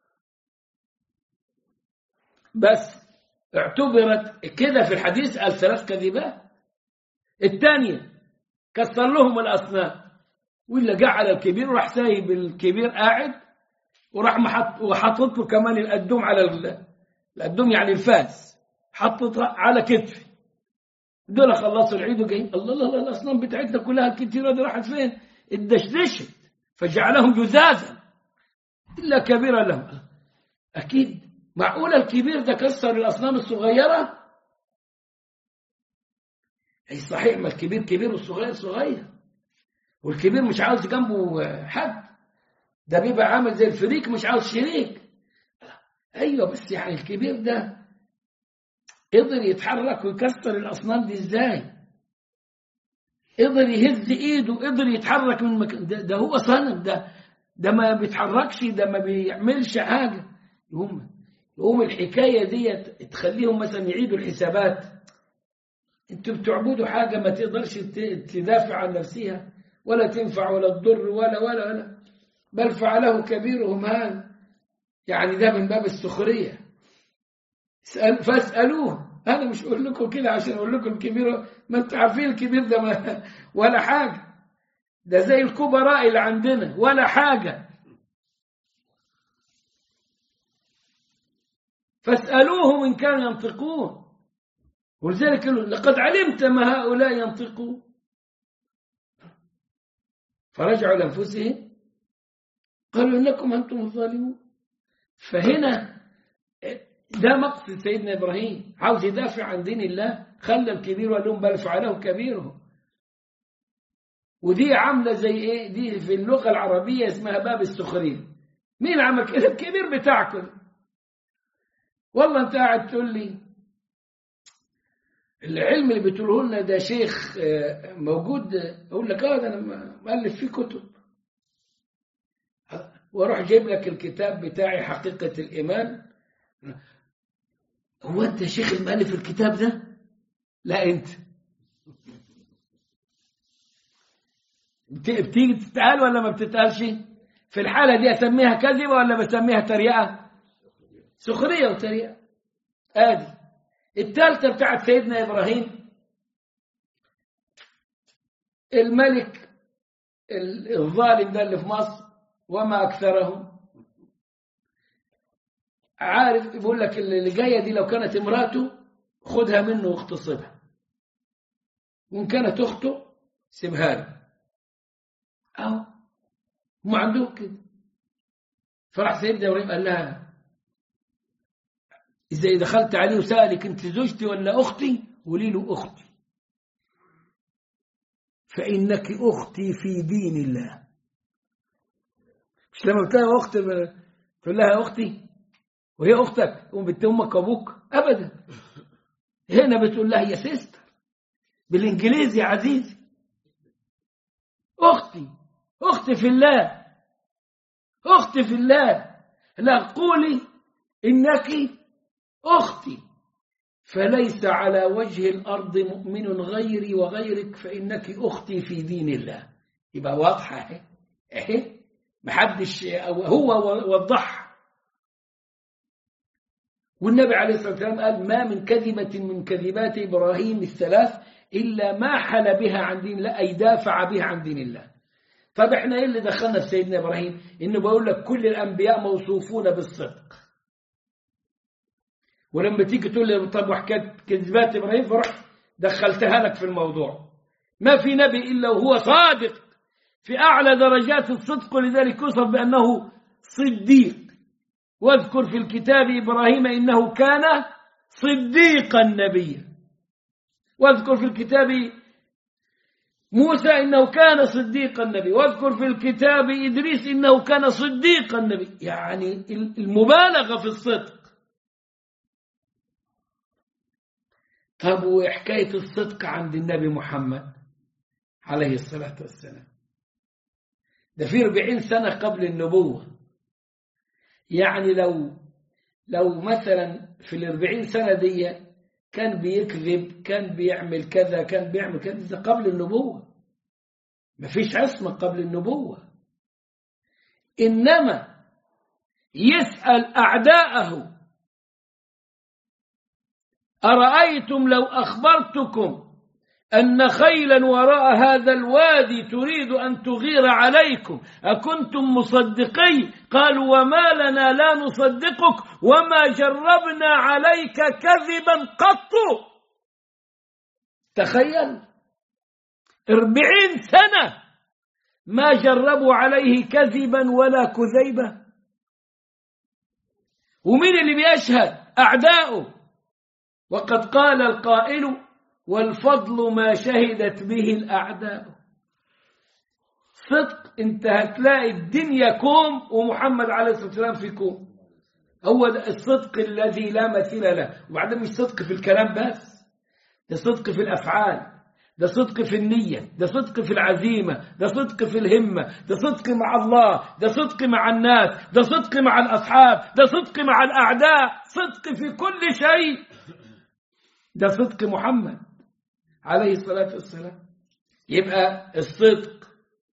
بس اعتبرت كده في الحديث قال ثلاث كذبات الثانيه كسر لهم الاصنام ولا جعل الكبير وراح سايب الكبير قاعد وراح محط وحطت له كمان القدوم على القدوم يعني الفاس حطتها على كتفي دول خلصوا العيد وجايين الله الله الله الاصنام بتاعتنا كلها الكتيره دي راحت فين؟ اتدشدشت فجعلهم جزازا الا كبيرا لهم اكيد معقول الكبير ده كسر الاصنام الصغيره؟ اي صحيح ما الكبير كبير والصغير صغير والكبير مش عاوز جنبه حد ده بيبقى عامل زي الفريق مش عاوز شريك ايوه بس يعني الكبير ده قدر يتحرك ويكسر الاصنام دي ازاي قدر يهز ايده قدر يتحرك من مكان ده, ده هو صنم ده ده ما بيتحركش ده ما بيعملش حاجه يقوم يقوم الحكايه دي تخليهم مثلا يعيدوا الحسابات انتوا بتعبدوا حاجه ما تقدرش تدافع عن نفسها ولا تنفع ولا تضر ولا ولا ولا بل فعله كبيرهم هذا يعني ده من باب السخرية فاسألوه أنا مش أقول لكم كده عشان أقول لكم الكبير ما أنتوا عارفين الكبير ده ما ولا حاجة ده زي الكبراء اللي عندنا ولا حاجة فاسألوهم إن كانوا ينطقون ولذلك لقد علمت ما هؤلاء ينطقون فرجعوا لأنفسهم قالوا إنكم أنتم الظالمون فهنا ده مقصد سيدنا إبراهيم عاوز يدافع عن دين الله خلى الكبير وقال لهم بل فعله كبيرهم ودي عاملة زي إيه دي في اللغة العربية اسمها باب السخرية مين عمل كده الكبير بتاعكم والله أنت قاعد تقول لي العلم اللي بتقوله لنا ده شيخ موجود اقول لك اه ده انا مؤلف فيه كتب واروح جايب لك الكتاب بتاعي حقيقة الإيمان هو أنت شيخ المؤلف الكتاب ده؟ لا أنت بتيجي تتقال ولا ما بتتقالش؟ في الحالة دي أسميها كذبة ولا بسميها تريقة؟ سخرية وتريقة آدي الثالثة بتاعت سيدنا إبراهيم الملك ال- الظالم ده اللي في مصر وما أكثرهم عارف بيقول لك اللي جاية دي لو كانت امراته خدها منه واغتصبها وإن كانت أخته سيبها له أهو هم عندهم كده فراح سيدنا إبراهيم قال لها إذا دخلت عليه وسألك أنت زوجتي ولا أختي قولي له أختي فإنك أختي في دين الله مش لما بتلاقي أخت تقول لها أختي وهي أختك وبنت أمك وأبوك أبدا هنا بتقول لها يا سيستر بالإنجليزي يا عزيزي أختي أختي في الله أختي في الله لا قولي إنك أختي فليس على وجه الأرض مؤمن غيري وغيرك فإنك أختي في دين الله يبقى واضحة اهي اهي محدش هو وضحها والنبي عليه الصلاة والسلام قال ما من كذبة من كذبات إبراهيم الثلاث إلا ما حل بها عن دين الله أي دافع بها عن دين الله طب احنا ايه اللي دخلنا في سيدنا إبراهيم إنه بقول لك كل الأنبياء موصوفون بالصدق ولما تيجي تقول لي طب وحكايه كذبات ابراهيم فرحت دخلتها لك في الموضوع ما في نبي الا وهو صادق في اعلى درجات الصدق ولذلك يوصف بانه صديق واذكر في الكتاب ابراهيم انه كان صديقا نبيا واذكر في الكتاب موسى انه كان صديقا نبي واذكر في الكتاب ادريس انه كان صديقا نبي يعني المبالغه في الصدق طب وحكاية الصدق عند النبي محمد عليه الصلاة والسلام ده في 40 سنة قبل النبوة يعني لو لو مثلا في الأربعين سنة دي كان بيكذب كان بيعمل كذا كان بيعمل كذا ده قبل النبوة مفيش عصمة قبل النبوة إنما يسأل أعداءه أرأيتم لو أخبرتكم أن خيلا وراء هذا الوادي تريد أن تغير عليكم أكنتم مصدقي قالوا وما لنا لا نصدقك وما جربنا عليك كذبا قط تخيل أربعين سنة ما جربوا عليه كذبا ولا كذيبة ومين اللي بيشهد أعداؤه وقد قال القائل والفضل ما شهدت به الأعداء صدق انت هتلاقي الدنيا كوم ومحمد عليه الصلاة والسلام في كوم هو الصدق الذي لا مثيل له وبعدين مش صدق في الكلام بس ده صدق في الأفعال ده صدق في النية ده صدق في العزيمة ده صدق في الهمة ده صدق مع الله ده صدق مع الناس ده صدق مع الأصحاب ده صدق مع الأعداء صدق في كل شيء ده صدق محمد عليه الصلاة والسلام يبقى الصدق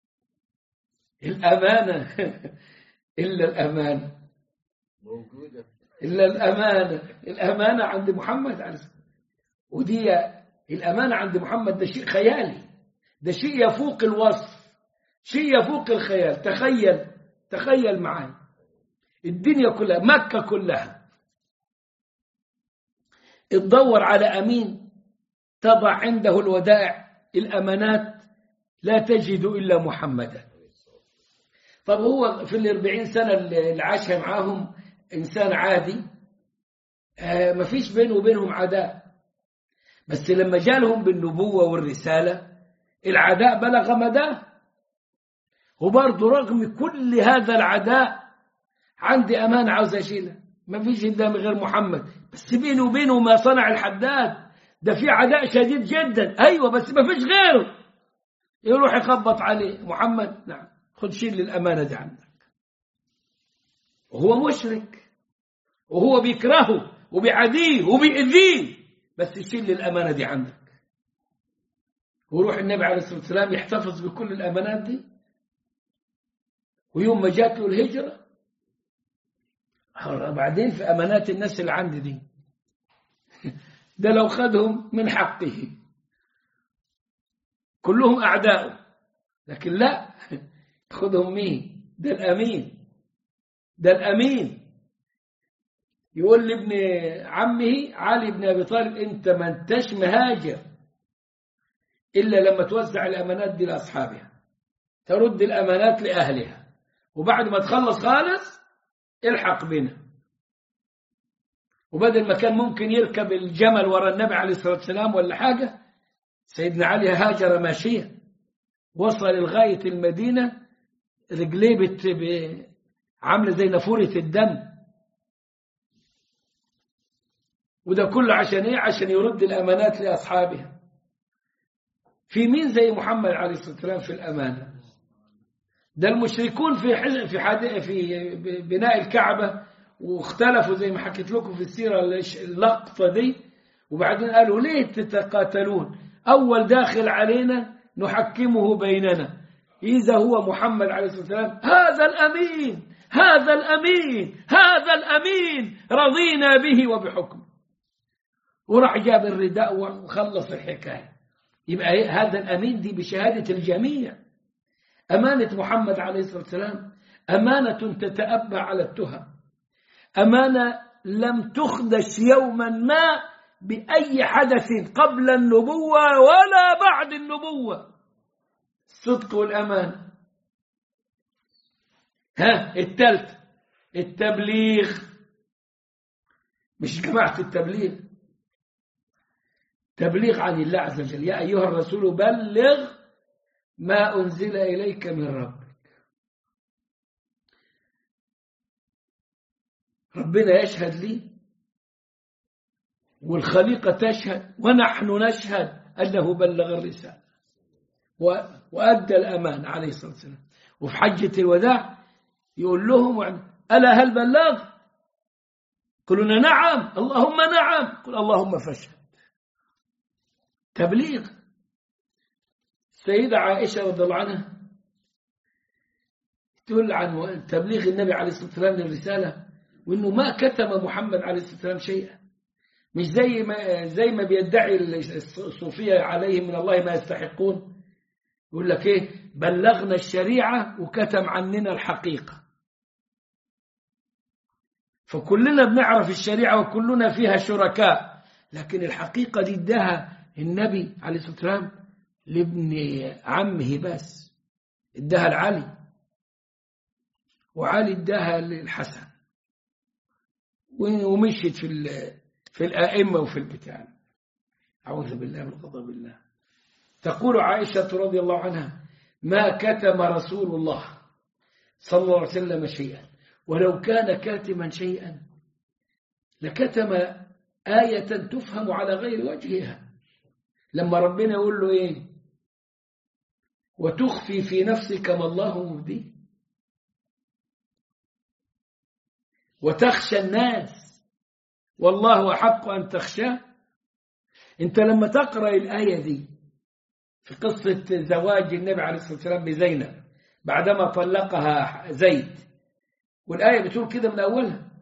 الأمانة إلا الأمانة موجودة إلا الأمانة الأمانة عند محمد عليه الصلاة ودي الأمانة عند محمد ده شيء خيالي ده شيء يفوق الوصف شيء يفوق الخيال تخيل تخيل معي الدنيا كلها مكة كلها تدور على أمين تضع عنده الودائع الأمانات لا تجد إلا محمدا طب هو في الأربعين سنة اللي عاشها معاهم إنسان عادي آه ما فيش بينه وبينهم عداء بس لما جالهم بالنبوة والرسالة العداء بلغ مداه وبرضه رغم كل هذا العداء عندي أمانة عاوز أشيلها ما فيش قدامي غير محمد بس بينه وبينه ما صنع الحداد ده في عداء شديد جدا أيوة بس ما فيش غيره يروح يخبط عليه محمد نعم خد شيل الأمانة دي عندك وهو مشرك وهو بيكرهه وبيعاديه وبيأذيه بس شيل الأمانة دي عندك ويروح النبي عليه الصلاة والسلام يحتفظ بكل الأمانات دي ويوم ما جات له الهجرة بعدين في أمانات الناس اللي عندي دي ده لو خدهم من حقه كلهم أعداء لكن لا خدهم مين ده الأمين ده الأمين يقول لابن عمه علي بن أبي طالب أنت ما انتش مهاجر إلا لما توزع الأمانات دي لأصحابها ترد الأمانات لأهلها وبعد ما تخلص خالص الحق بنا وبدل ما كان ممكن يركب الجمل ورا النبي عليه الصلاة والسلام ولا حاجة سيدنا علي هاجر ماشيا وصل لغاية المدينة رجليه بت... ب... عاملة زي نافورة الدم وده كله عشان ايه عشان يرد الأمانات لأصحابها في مين زي محمد عليه الصلاة والسلام في الأمانة ده المشركون في حز... في حد... في بناء الكعبة واختلفوا زي ما حكيت لكم في السيرة اللقطة دي وبعدين قالوا ليه تتقاتلون أول داخل علينا نحكمه بيننا إذا هو محمد عليه الصلاة والسلام هذا الأمين هذا الأمين هذا الأمين رضينا به وبحكمه وراح جاب الرداء وخلص الحكاية يبقى هذا الأمين دي بشهادة الجميع أمانة محمد عليه الصلاة والسلام أمانة تتأبى على التهم أمانة لم تخدش يوما ما بأي حدث قبل النبوة ولا بعد النبوة الصدق والأمان ها التالت التبليغ مش جماعة التبليغ تبليغ عن الله عز وجل يا أيها الرسول بلغ ما أنزل إليك من ربك ربنا يشهد لي والخليقة تشهد ونحن نشهد أنه بلغ الرسالة وأدى الأمان عليه الصلاة والسلام وفي حجة الوداع يقول لهم ألا هل بلغ قلنا نعم اللهم نعم قل اللهم فاشهد تبليغ السيدة عائشة رضي الله عنها تقول عن تبليغ النبي عليه الصلاة والسلام للرسالة وانه ما كتم محمد عليه الصلاه والسلام شيئا مش زي ما زي ما بيدعي الصوفيه عليهم من الله ما يستحقون يقول لك ايه بلغنا الشريعه وكتم عننا الحقيقه فكلنا بنعرف الشريعه وكلنا فيها شركاء لكن الحقيقه دي اداها النبي عليه الصلاه والسلام لابن عمه بس اداها لعلي وعلي اداها للحسن ومشيت في في الائمه وفي البتاع اعوذ بالله من غضب الله تقول عائشه رضي الله عنها ما كتم رسول الله صلى الله عليه وسلم شيئا ولو كان كاتما شيئا لكتم آية تفهم على غير وجهها لما ربنا يقول له إيه وتخفي في نفسك ما الله مبديه وتخشى الناس والله أحق أن تخشاه أنت لما تقرأ الآية دي في قصة زواج النبي عليه الصلاة والسلام بزينب بعدما طلقها زيد والآية بتقول كده من أولها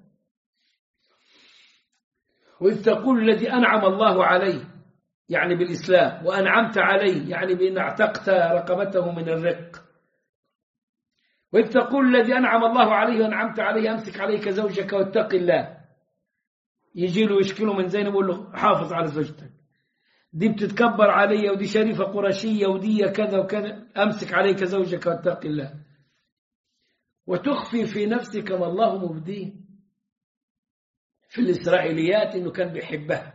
وإذ تقول الذي أنعم الله عليه يعني بالإسلام وأنعمت عليه يعني بأن اعتقت رقبته من الرق وإذ تقول الذي أنعم الله عليه وأنعمت عليه أمسك عليك زوجك واتق الله يجي له يشكله من زينب يقول له حافظ على زوجتك دي بتتكبر علي ودي شريفة قرشية ودي كذا وكذا أمسك عليك زوجك واتق الله وتخفي في نفسك ما الله مبديه في الإسرائيليات إنه كان بيحبها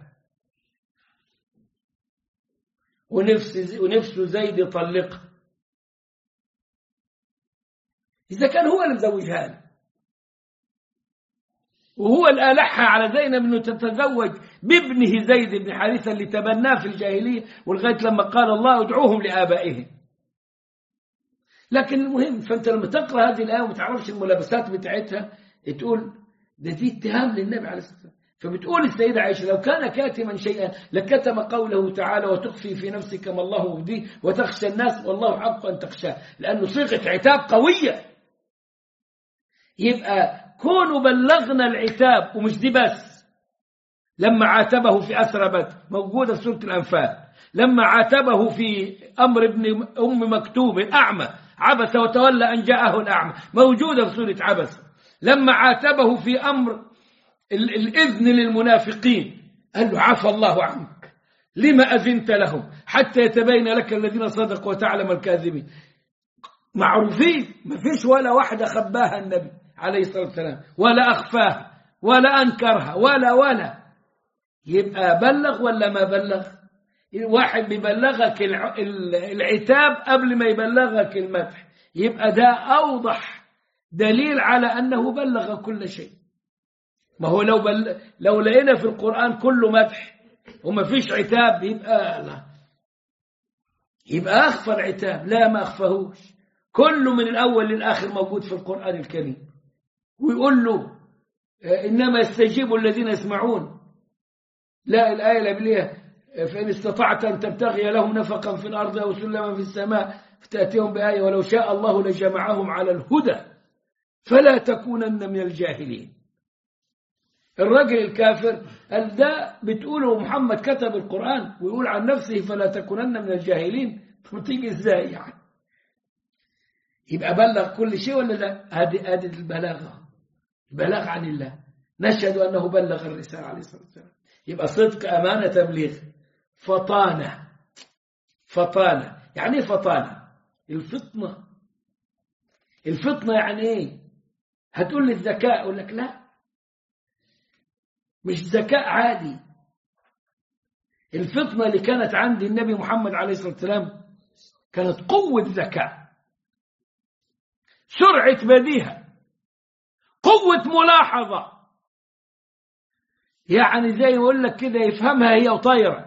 ونفس ونفسه زيد يطلقها إذا كان هو اللي مزوجها له وهو اللي ألحها على زينب أنه تتزوج بابنه زيد بن حارثة اللي تبناه في الجاهلية ولغاية لما قال الله ادعوهم لآبائهم لكن المهم فأنت لما تقرأ هذه الآية وما تعرفش الملابسات بتاعتها تقول ده دي اتهام للنبي عليه الصلاة والسلام فبتقول السيدة عائشة لو كان كاتما شيئا لكتم قوله تعالى وتخفي في نفسك ما الله مبديه وتخشى الناس والله حق أن تخشاه لأنه صيغة عتاب قوية يبقى كونوا بلغنا العتاب ومش دي بس لما عاتبه في أسرى بدر موجودة في سورة الأنفال لما عاتبه في أمر ابن أم مكتوب الأعمى عبس وتولى أن جاءه الأعمى موجودة في سورة عبس لما عاتبه في أمر ال- الإذن للمنافقين قال له عفى الله عنك لما أذنت لهم حتى يتبين لك الذين صدقوا وتعلم الكاذبين معروفين ما فيش ولا واحدة خباها النبي عليه الصلاة والسلام ولا أخفاها ولا أنكرها ولا ولا يبقى بلغ ولا ما بلغ واحد بيبلغك الع- ال- العتاب قبل ما يبلغك المدح يبقى ده أوضح دليل على أنه بلغ كل شيء ما هو لو بل لو لقينا في القرآن كله مدح وما فيش عتاب يبقى لا يبقى أخفى العتاب لا ما أخفهوش كله من الأول للآخر موجود في القرآن الكريم ويقول له آه، إنما يستجيب الذين يسمعون لا الآية اللي قبلها آه، فإن استطعت أن تبتغي لهم نفقا في الأرض أو سلما في السماء فتأتيهم بآية ولو شاء الله لجمعهم على الهدى فلا تكونن من الجاهلين الرجل الكافر قال ده بتقوله محمد كتب القرآن ويقول عن نفسه فلا تكونن من الجاهلين طب تيجي ازاي يعني يبقى بلغ كل شيء ولا لا هذه هذه البلاغة البلاغ عن الله نشهد أنه بلغ الرسالة عليه الصلاة والسلام يبقى صدق أمانة تبليغ فطانة فطانة يعني ايه فطانة الفطنة الفطنة يعني ايه هتقول لي الذكاء اقول لك لا مش ذكاء عادي الفطنة اللي كانت عند النبي محمد عليه الصلاة والسلام كانت قوة ذكاء سرعة بديهة قوة ملاحظة يعني زي يقول لك كده يفهمها هي وطايرة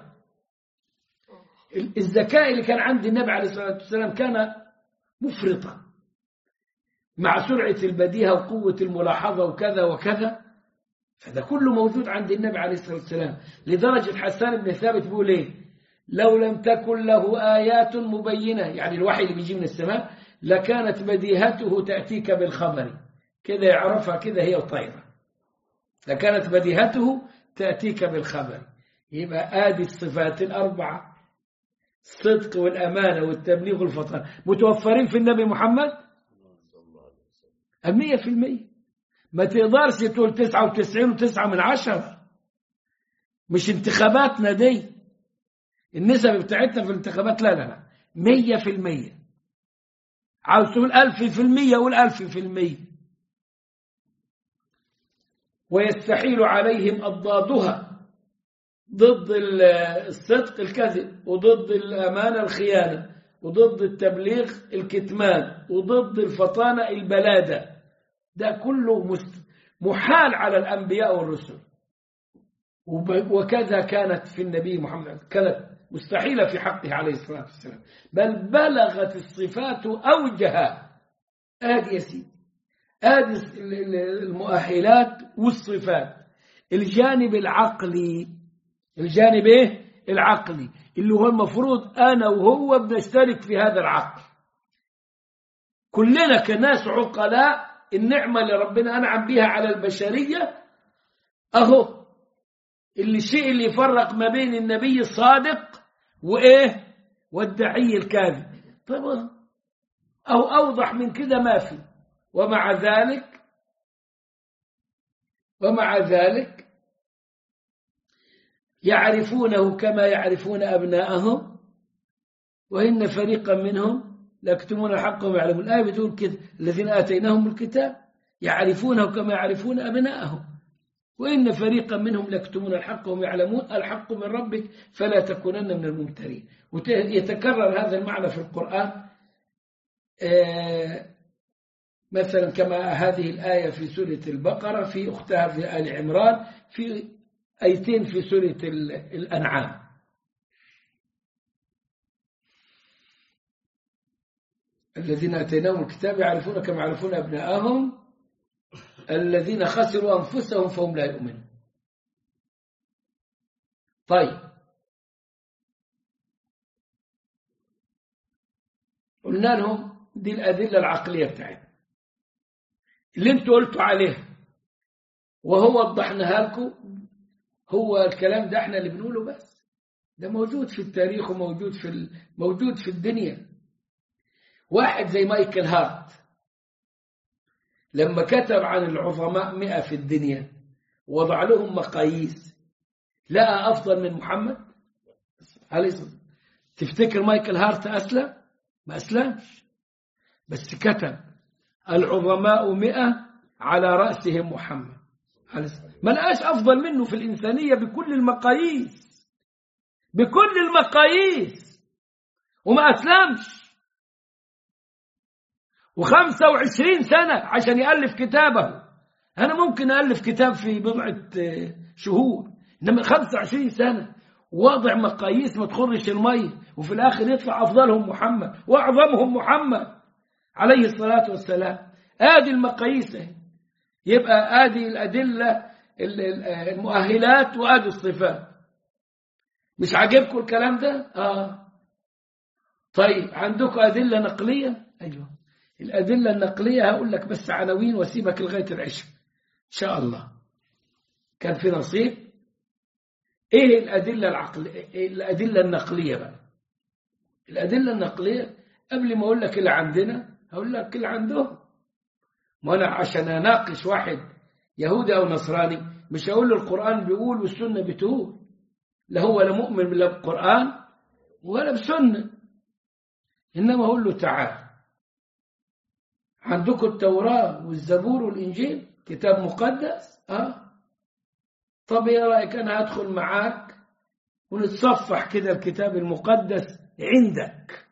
الذكاء اللي كان عند النبي عليه الصلاة والسلام كان مفرطا مع سرعة البديهة وقوة الملاحظة وكذا وكذا فده كله موجود عند النبي عليه الصلاة والسلام لدرجة حسان بن ثابت بيقول ايه لو لم تكن له آيات مبينة يعني الوحي اللي بيجي من السماء لكانت بديهته تأتيك بالخبر كده يعرفها كده هي وطيرة لكانت بديهته تأتيك بالخبر يبقى آدي الصفات الأربعة الصدق والأمانة والتبليغ والفطن متوفرين في النبي محمد المية في المية ما تقدرش تقول تسعة وتسعين وتسعة من عشرة مش انتخاباتنا دي النسب بتاعتنا في الانتخابات لا لا لا مية في المية عاوز تقول ألف في المية قول ألف في المية ويستحيل عليهم أضدادها ضد الصدق الكذب وضد الأمانة الخيانة وضد التبليغ الكتمان وضد الفطانة البلادة ده كله مست... محال على الأنبياء والرسل وب... وكذا كانت في النبي محمد كانت مستحيلة في حقه عليه الصلاة والسلام بل بلغت الصفات أوجها آدي يا سيدي آدي المؤهلات والصفات الجانب العقلي الجانب ايه العقلي اللي هو المفروض أنا وهو بنشترك في هذا العقل كلنا كناس عقلاء النعمة اللي ربنا أنعم بها على البشرية أهو اللي الشيء اللي يفرق ما بين النبي الصادق وإيه والدعي الكاذب طبعا أو أوضح من كده ما في ومع ذلك ومع ذلك يعرفونه كما يعرفون أبناءهم وإن فريقا منهم ليكتمون الحق وهم يعلمون الآية بتقول كده الذين آتيناهم الكتاب يعرفونه كما يعرفون أبناءهم وإن فريقا منهم ليكتمون الحق وهم يعلمون الحق من ربك فلا تكونن من الممترين ويتكرر هذا المعنى في القرآن مثلا كما هذه الآية في سورة البقرة في أختها في آل عمران في أيتين في سورة الأنعام الذين أتيناهم الكتاب يعرفون كما يعرفون أبناءهم الذين خسروا أنفسهم فهم لا يؤمنون طيب قلنا لهم دي الأدلة العقلية بتاعتنا اللي انتوا قلتوا عليها وهو وضحناها لكم هو الكلام ده احنا اللي بنقوله بس ده موجود في التاريخ وموجود في ال... موجود في الدنيا واحد زي مايكل هارت لما كتب عن العظماء مئة في الدنيا وضع لهم مقاييس لقى أفضل من محمد عليه الصلاة والسلام. تفتكر مايكل هارت أسلم ما أسلمش بس كتب العظماء مئة على رأسهم محمد عليه الصلاة والسلام. ما لقاش أفضل منه في الإنسانية بكل المقاييس بكل المقاييس وما أسلمش وخمسة وعشرين سنة عشان يألف كتابه أنا ممكن ألف كتاب في بضعة آه، شهور إنما خمسة وعشرين سنة وضع مقاييس ما تخرش المية وفي الآخر يطلع أفضلهم محمد وأعظمهم محمد عليه الصلاة والسلام آدي المقاييس أهي. يبقى آدي الأدلة ال- ال- المؤهلات وآدي الصفات مش عاجبكم الكلام ده؟ آه طيب عندكم أدلة نقلية؟ أيوه الأدلة النقلية هقول لك بس عناوين واسيبك لغاية العشاء إن شاء الله كان في نصيب إيه الأدلة العقل إيه الأدلة النقلية بقى الأدلة النقلية قبل ما أقول لك اللي عندنا هقول لك اللي عندهم ما أنا عشان أناقش واحد يهودي أو نصراني مش هقول له القرآن بيقول والسنة بتقول لا هو لا مؤمن لا بالقرآن ولا بسنة إنما أقول له تعال عندكم التوراة والزبور والإنجيل كتاب مقدس آه طب ايه رأيك أنا هدخل معاك ونتصفح كده الكتاب المقدس عندك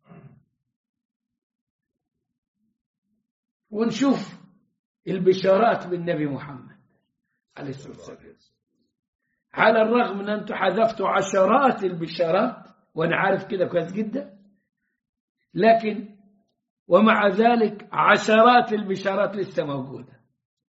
ونشوف البشارات بالنبي محمد عليه الصلاة والسلام على الرغم من أنتم حذفتوا عشرات البشارات وأنا عارف كده كويس جدا لكن ومع ذلك عشرات البشارات لسه موجودة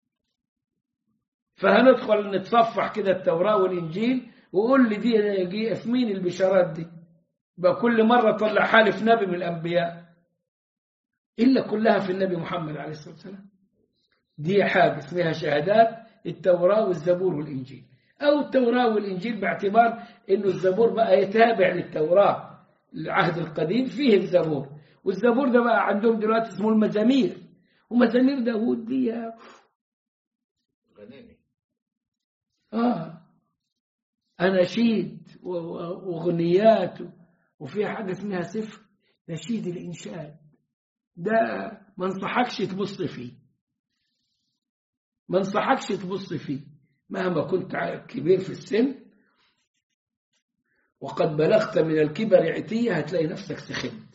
فهندخل نتصفح كده التوراة والإنجيل وقول لي دي دي في مين البشارات دي بقى كل مرة طلع حالف نبي من الأنبياء إلا كلها في النبي محمد عليه الصلاة والسلام دي حاجة اسمها شهادات التوراة والزبور والإنجيل أو التوراة والإنجيل باعتبار إنه الزبور بقى يتابع للتوراة العهد القديم فيه الزبور والزبور ده بقى عندهم دلوقتي اسمه المزامير ومزامير داوود دي يا غنيمي آه أناشيد و- و- وأغنيات وفيها حاجة اسمها سفر نشيد الإنشاد ده ما انصحكش تبص فيه ما انصحكش تبص فيه مهما كنت ع- كبير في السن وقد بلغت من الكبر عتية هتلاقي نفسك سخنت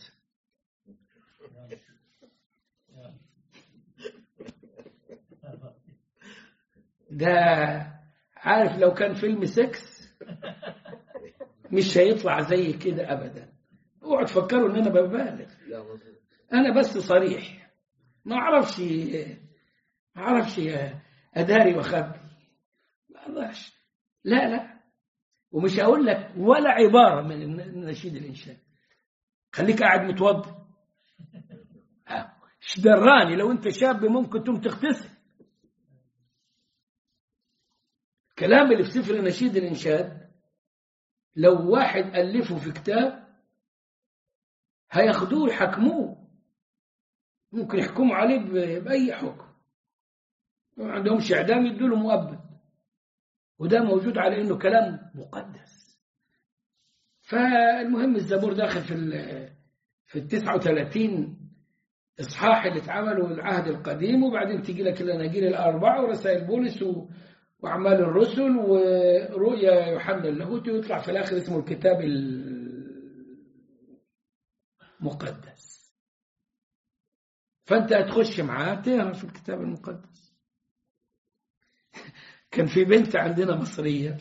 ده عارف لو كان فيلم سكس مش هيطلع زي كده ابدا اوعوا تفكروا ان انا ببالغ لا مظبوط انا بس صريح ما اعرفش ما اعرفش اداري واخبي ما اقدرش لا لا ومش هقول لك ولا عباره من نشيد الانشاد خليك قاعد متوضي آه، مش دراني لو انت شاب ممكن تقوم تغتسل الكلام اللي في سفر نشيد الانشاد لو واحد الفه في كتاب هياخدوه يحكموه ممكن يحكموا عليه ب- بأي حكم ما عندهمش إعدام يدوا له مؤبد وده موجود على إنه كلام مقدس فالمهم الزبور داخل في ال في ال 39 إصحاح اللي اتعملوا العهد القديم وبعدين تيجي لك الأناجيل الأربعة ورسائل بولس و- وأعمال الرسل ورؤيا يوحنا اللاهوتي ويطلع في الآخر اسمه الكتاب المقدس فانت هتخش معاه تقرا في الكتاب المقدس كان في بنت عندنا مصريه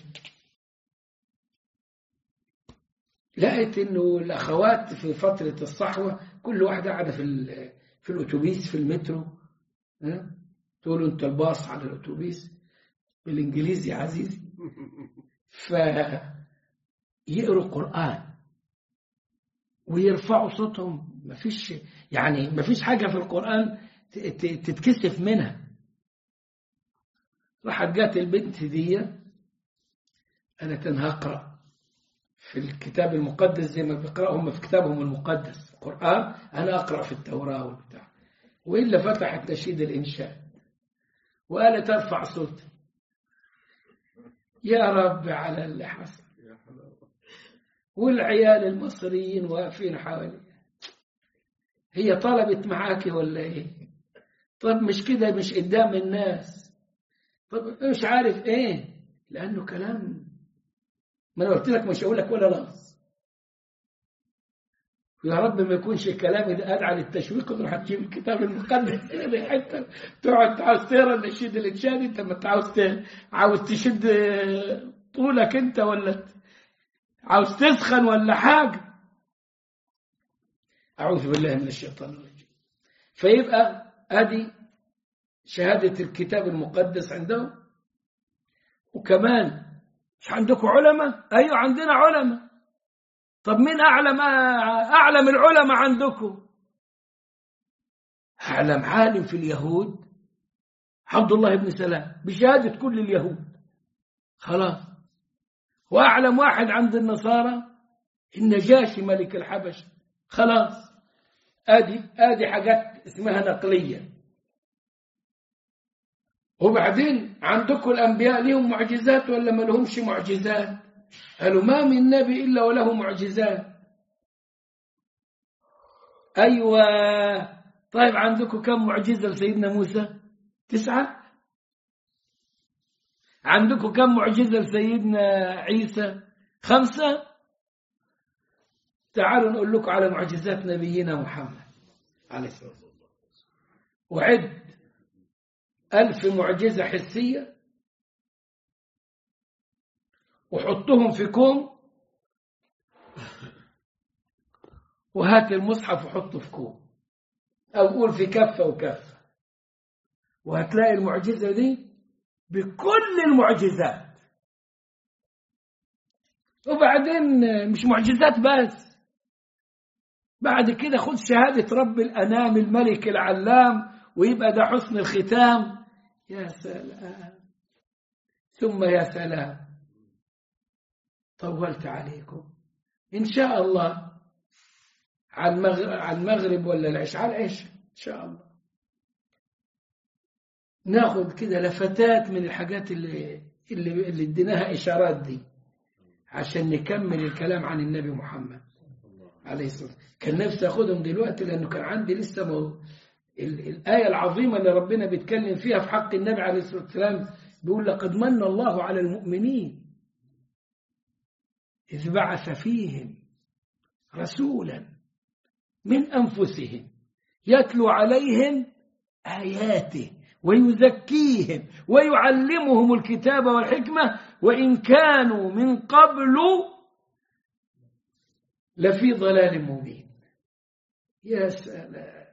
لقيت انه الاخوات في فتره الصحوه كل واحده قاعده في ال- في الاتوبيس في المترو ها؟ تقول له انت الباص على الاتوبيس بالانجليزي يا عزيزي ف يقروا قران ويرفعوا صوتهم مفيش يعني مفيش حاجة في القرآن ت- ت- تتكسف منها راحت جات البنت دي قالت أنا هقرأ في الكتاب المقدس زي ما بيقرأوا هم في كتابهم المقدس القرآن أنا أقرأ في التوراة والبتاع وإلا فتحت نشيد الإنشاء وقالت أرفع صوتي يا رب على اللي حصل والعيال المصريين واقفين حوالي هي طلبت معاكي ولا ايه طب مش كده مش قدام الناس طب مش عارف ايه لانه كلام ما انا قلت لك مش هقول لك ولا لفظ يا رب ما يكونش كلامي ده ادعى للتشويق تروح هتجيب الكتاب المقدس هنا حته تقعد عاوز تقرا النشيد الانشاد انت ما انت عاوز ت- عاوز تشد طولك انت ولا عاوز تسخن ولا حاجه اعوذ بالله من الشيطان الرجيم فيبقى ادي شهاده الكتاب المقدس عندهم وكمان مش عندكم علماء ايوه عندنا علماء طب مين اعلم اعلم العلماء عندكم اعلم عالم في اليهود عبد الله بن سلام بشهاده كل اليهود خلاص واعلم واحد عند النصارى النجاشي ملك الحبشه خلاص ادي ادي حاجات اسمها نقليه وبعدين عندكم الانبياء لهم معجزات ولا ما لهمش معجزات قالوا ما من نبي الا وله معجزات ايوه طيب عندكم كم معجزه لسيدنا موسى تسعه عندكم كم معجزه لسيدنا عيسى خمسه تعالوا نقول لكم على معجزات نبينا محمد عليه الصلاة والسلام وعد ألف معجزة حسية وحطهم في كوم وهات المصحف وحطه في كوم أو قول في كفة وكفة وهتلاقي المعجزة دي بكل المعجزات وبعدين مش معجزات بس بعد كده خد شهادة رب الأنام الملك العلام ويبقى ده حسن الختام يا سلام ثم يا سلام طولت عليكم إن شاء الله على المغرب, على المغرب ولا العشاء على العشاء إن شاء الله ناخد كده لفتات من الحاجات اللي اللي اللي اديناها إشارات دي عشان نكمل الكلام عن النبي محمد عليه الصلاة والسلام كان نفسي أخدهم دلوقتي لأنه كان عندي لسه مو... ال- الآية العظيمة اللي ربنا بيتكلم فيها في حق النبي عليه الصلاة والسلام بيقول لقد من الله على المؤمنين إذ بعث فيهم رسولا من أنفسهم يتلو عليهم آياته ويزكيهم ويعلمهم الكتاب والحكمة وإن كانوا من قبل لفي ضلال مبين يا سلام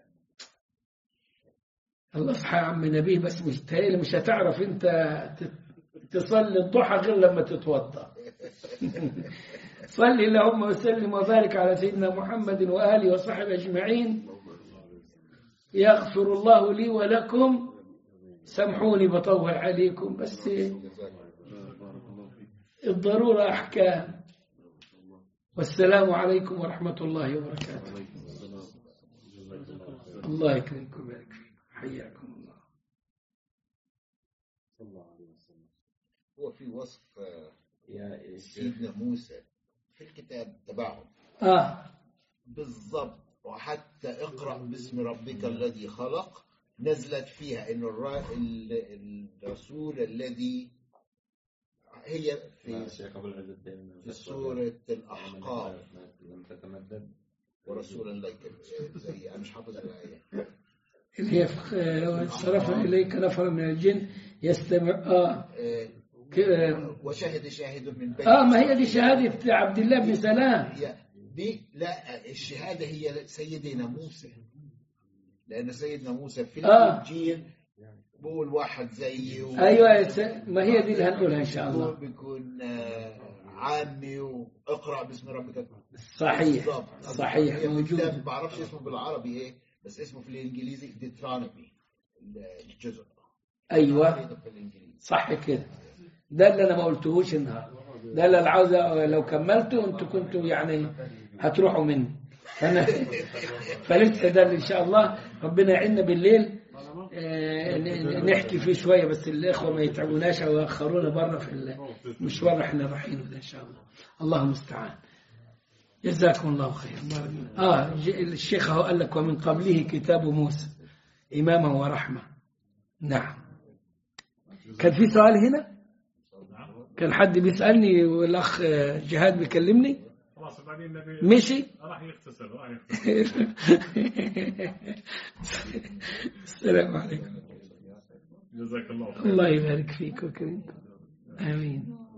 الله اصحى يا عم نبيه بس مش تهيألي مش هتعرف انت تصلي الضحى غير لما تتوضا صلي اللهم وسلم وبارك على سيدنا محمد واله وصحبه اجمعين يغفر الله لي ولكم سامحوني بطول عليكم بس الضروره احكام والسلام عليكم ورحمه الله وبركاته الله يكرمكم ويبارك فيكم حياكم الله هو في وصف آه، يا سيدنا موسى في الكتاب تبعهم اه بالضبط وحتى اقرأ باسم ربك الذي خلق نزلت فيها انه الر- ال- الرسول الذي هي في الشيخ ابو العز الدين في سورة الأحقاف لم تتمدد ورسولا لك زي أنا مش حافظ الآية اللي هي في- صرف إليك نفر من الجن يستمع آه آه، ك- وشهد شاهد من بني آه ما هي دي شهادة عبد الله بن سلام هي دي لا الشهادة هي سيدنا موسى لأن سيدنا موسى في آه. الإنجيل بقول واحد زيي و- أيوة يا س- ما هي دي اللي هنقولها إن شاء الله بيكون آه، عامي واقرأ باسم ربك صحيح بالضبط. صحيح هي في موجود كتاب ما بعرفش اسمه بالعربي ايه بس اسمه في الانجليزي ديترونومي الجزء أيوة في الانجليزي صح كده ده اللي أنا ما قلتهوش النهارده ده اللي عاوز لو كملته انتوا كنتوا يعني هتروحوا مني فانا فلسه ده ان شاء الله ربنا يعيننا بالليل آه، ن- نحكي فيه شويه بس الاخوه ما يتعبوناش او ياخرونا بره في المشوار اللي احنا رايحينه ده ان شاء الله الله المستعان جزاكم الله خير بارك الله. اه ج- الشيخ هو قال لك ومن قبله كتاب موسى اماما ورحمه نعم كان في سؤال هنا كان حد بيسالني والاخ آه، جهاد بيكلمني خلاص بعدين النبي مشي راح يغتسل راح يغتسل السلام عليكم جزاك الله خير الله يبارك فيك وكريمكم آمين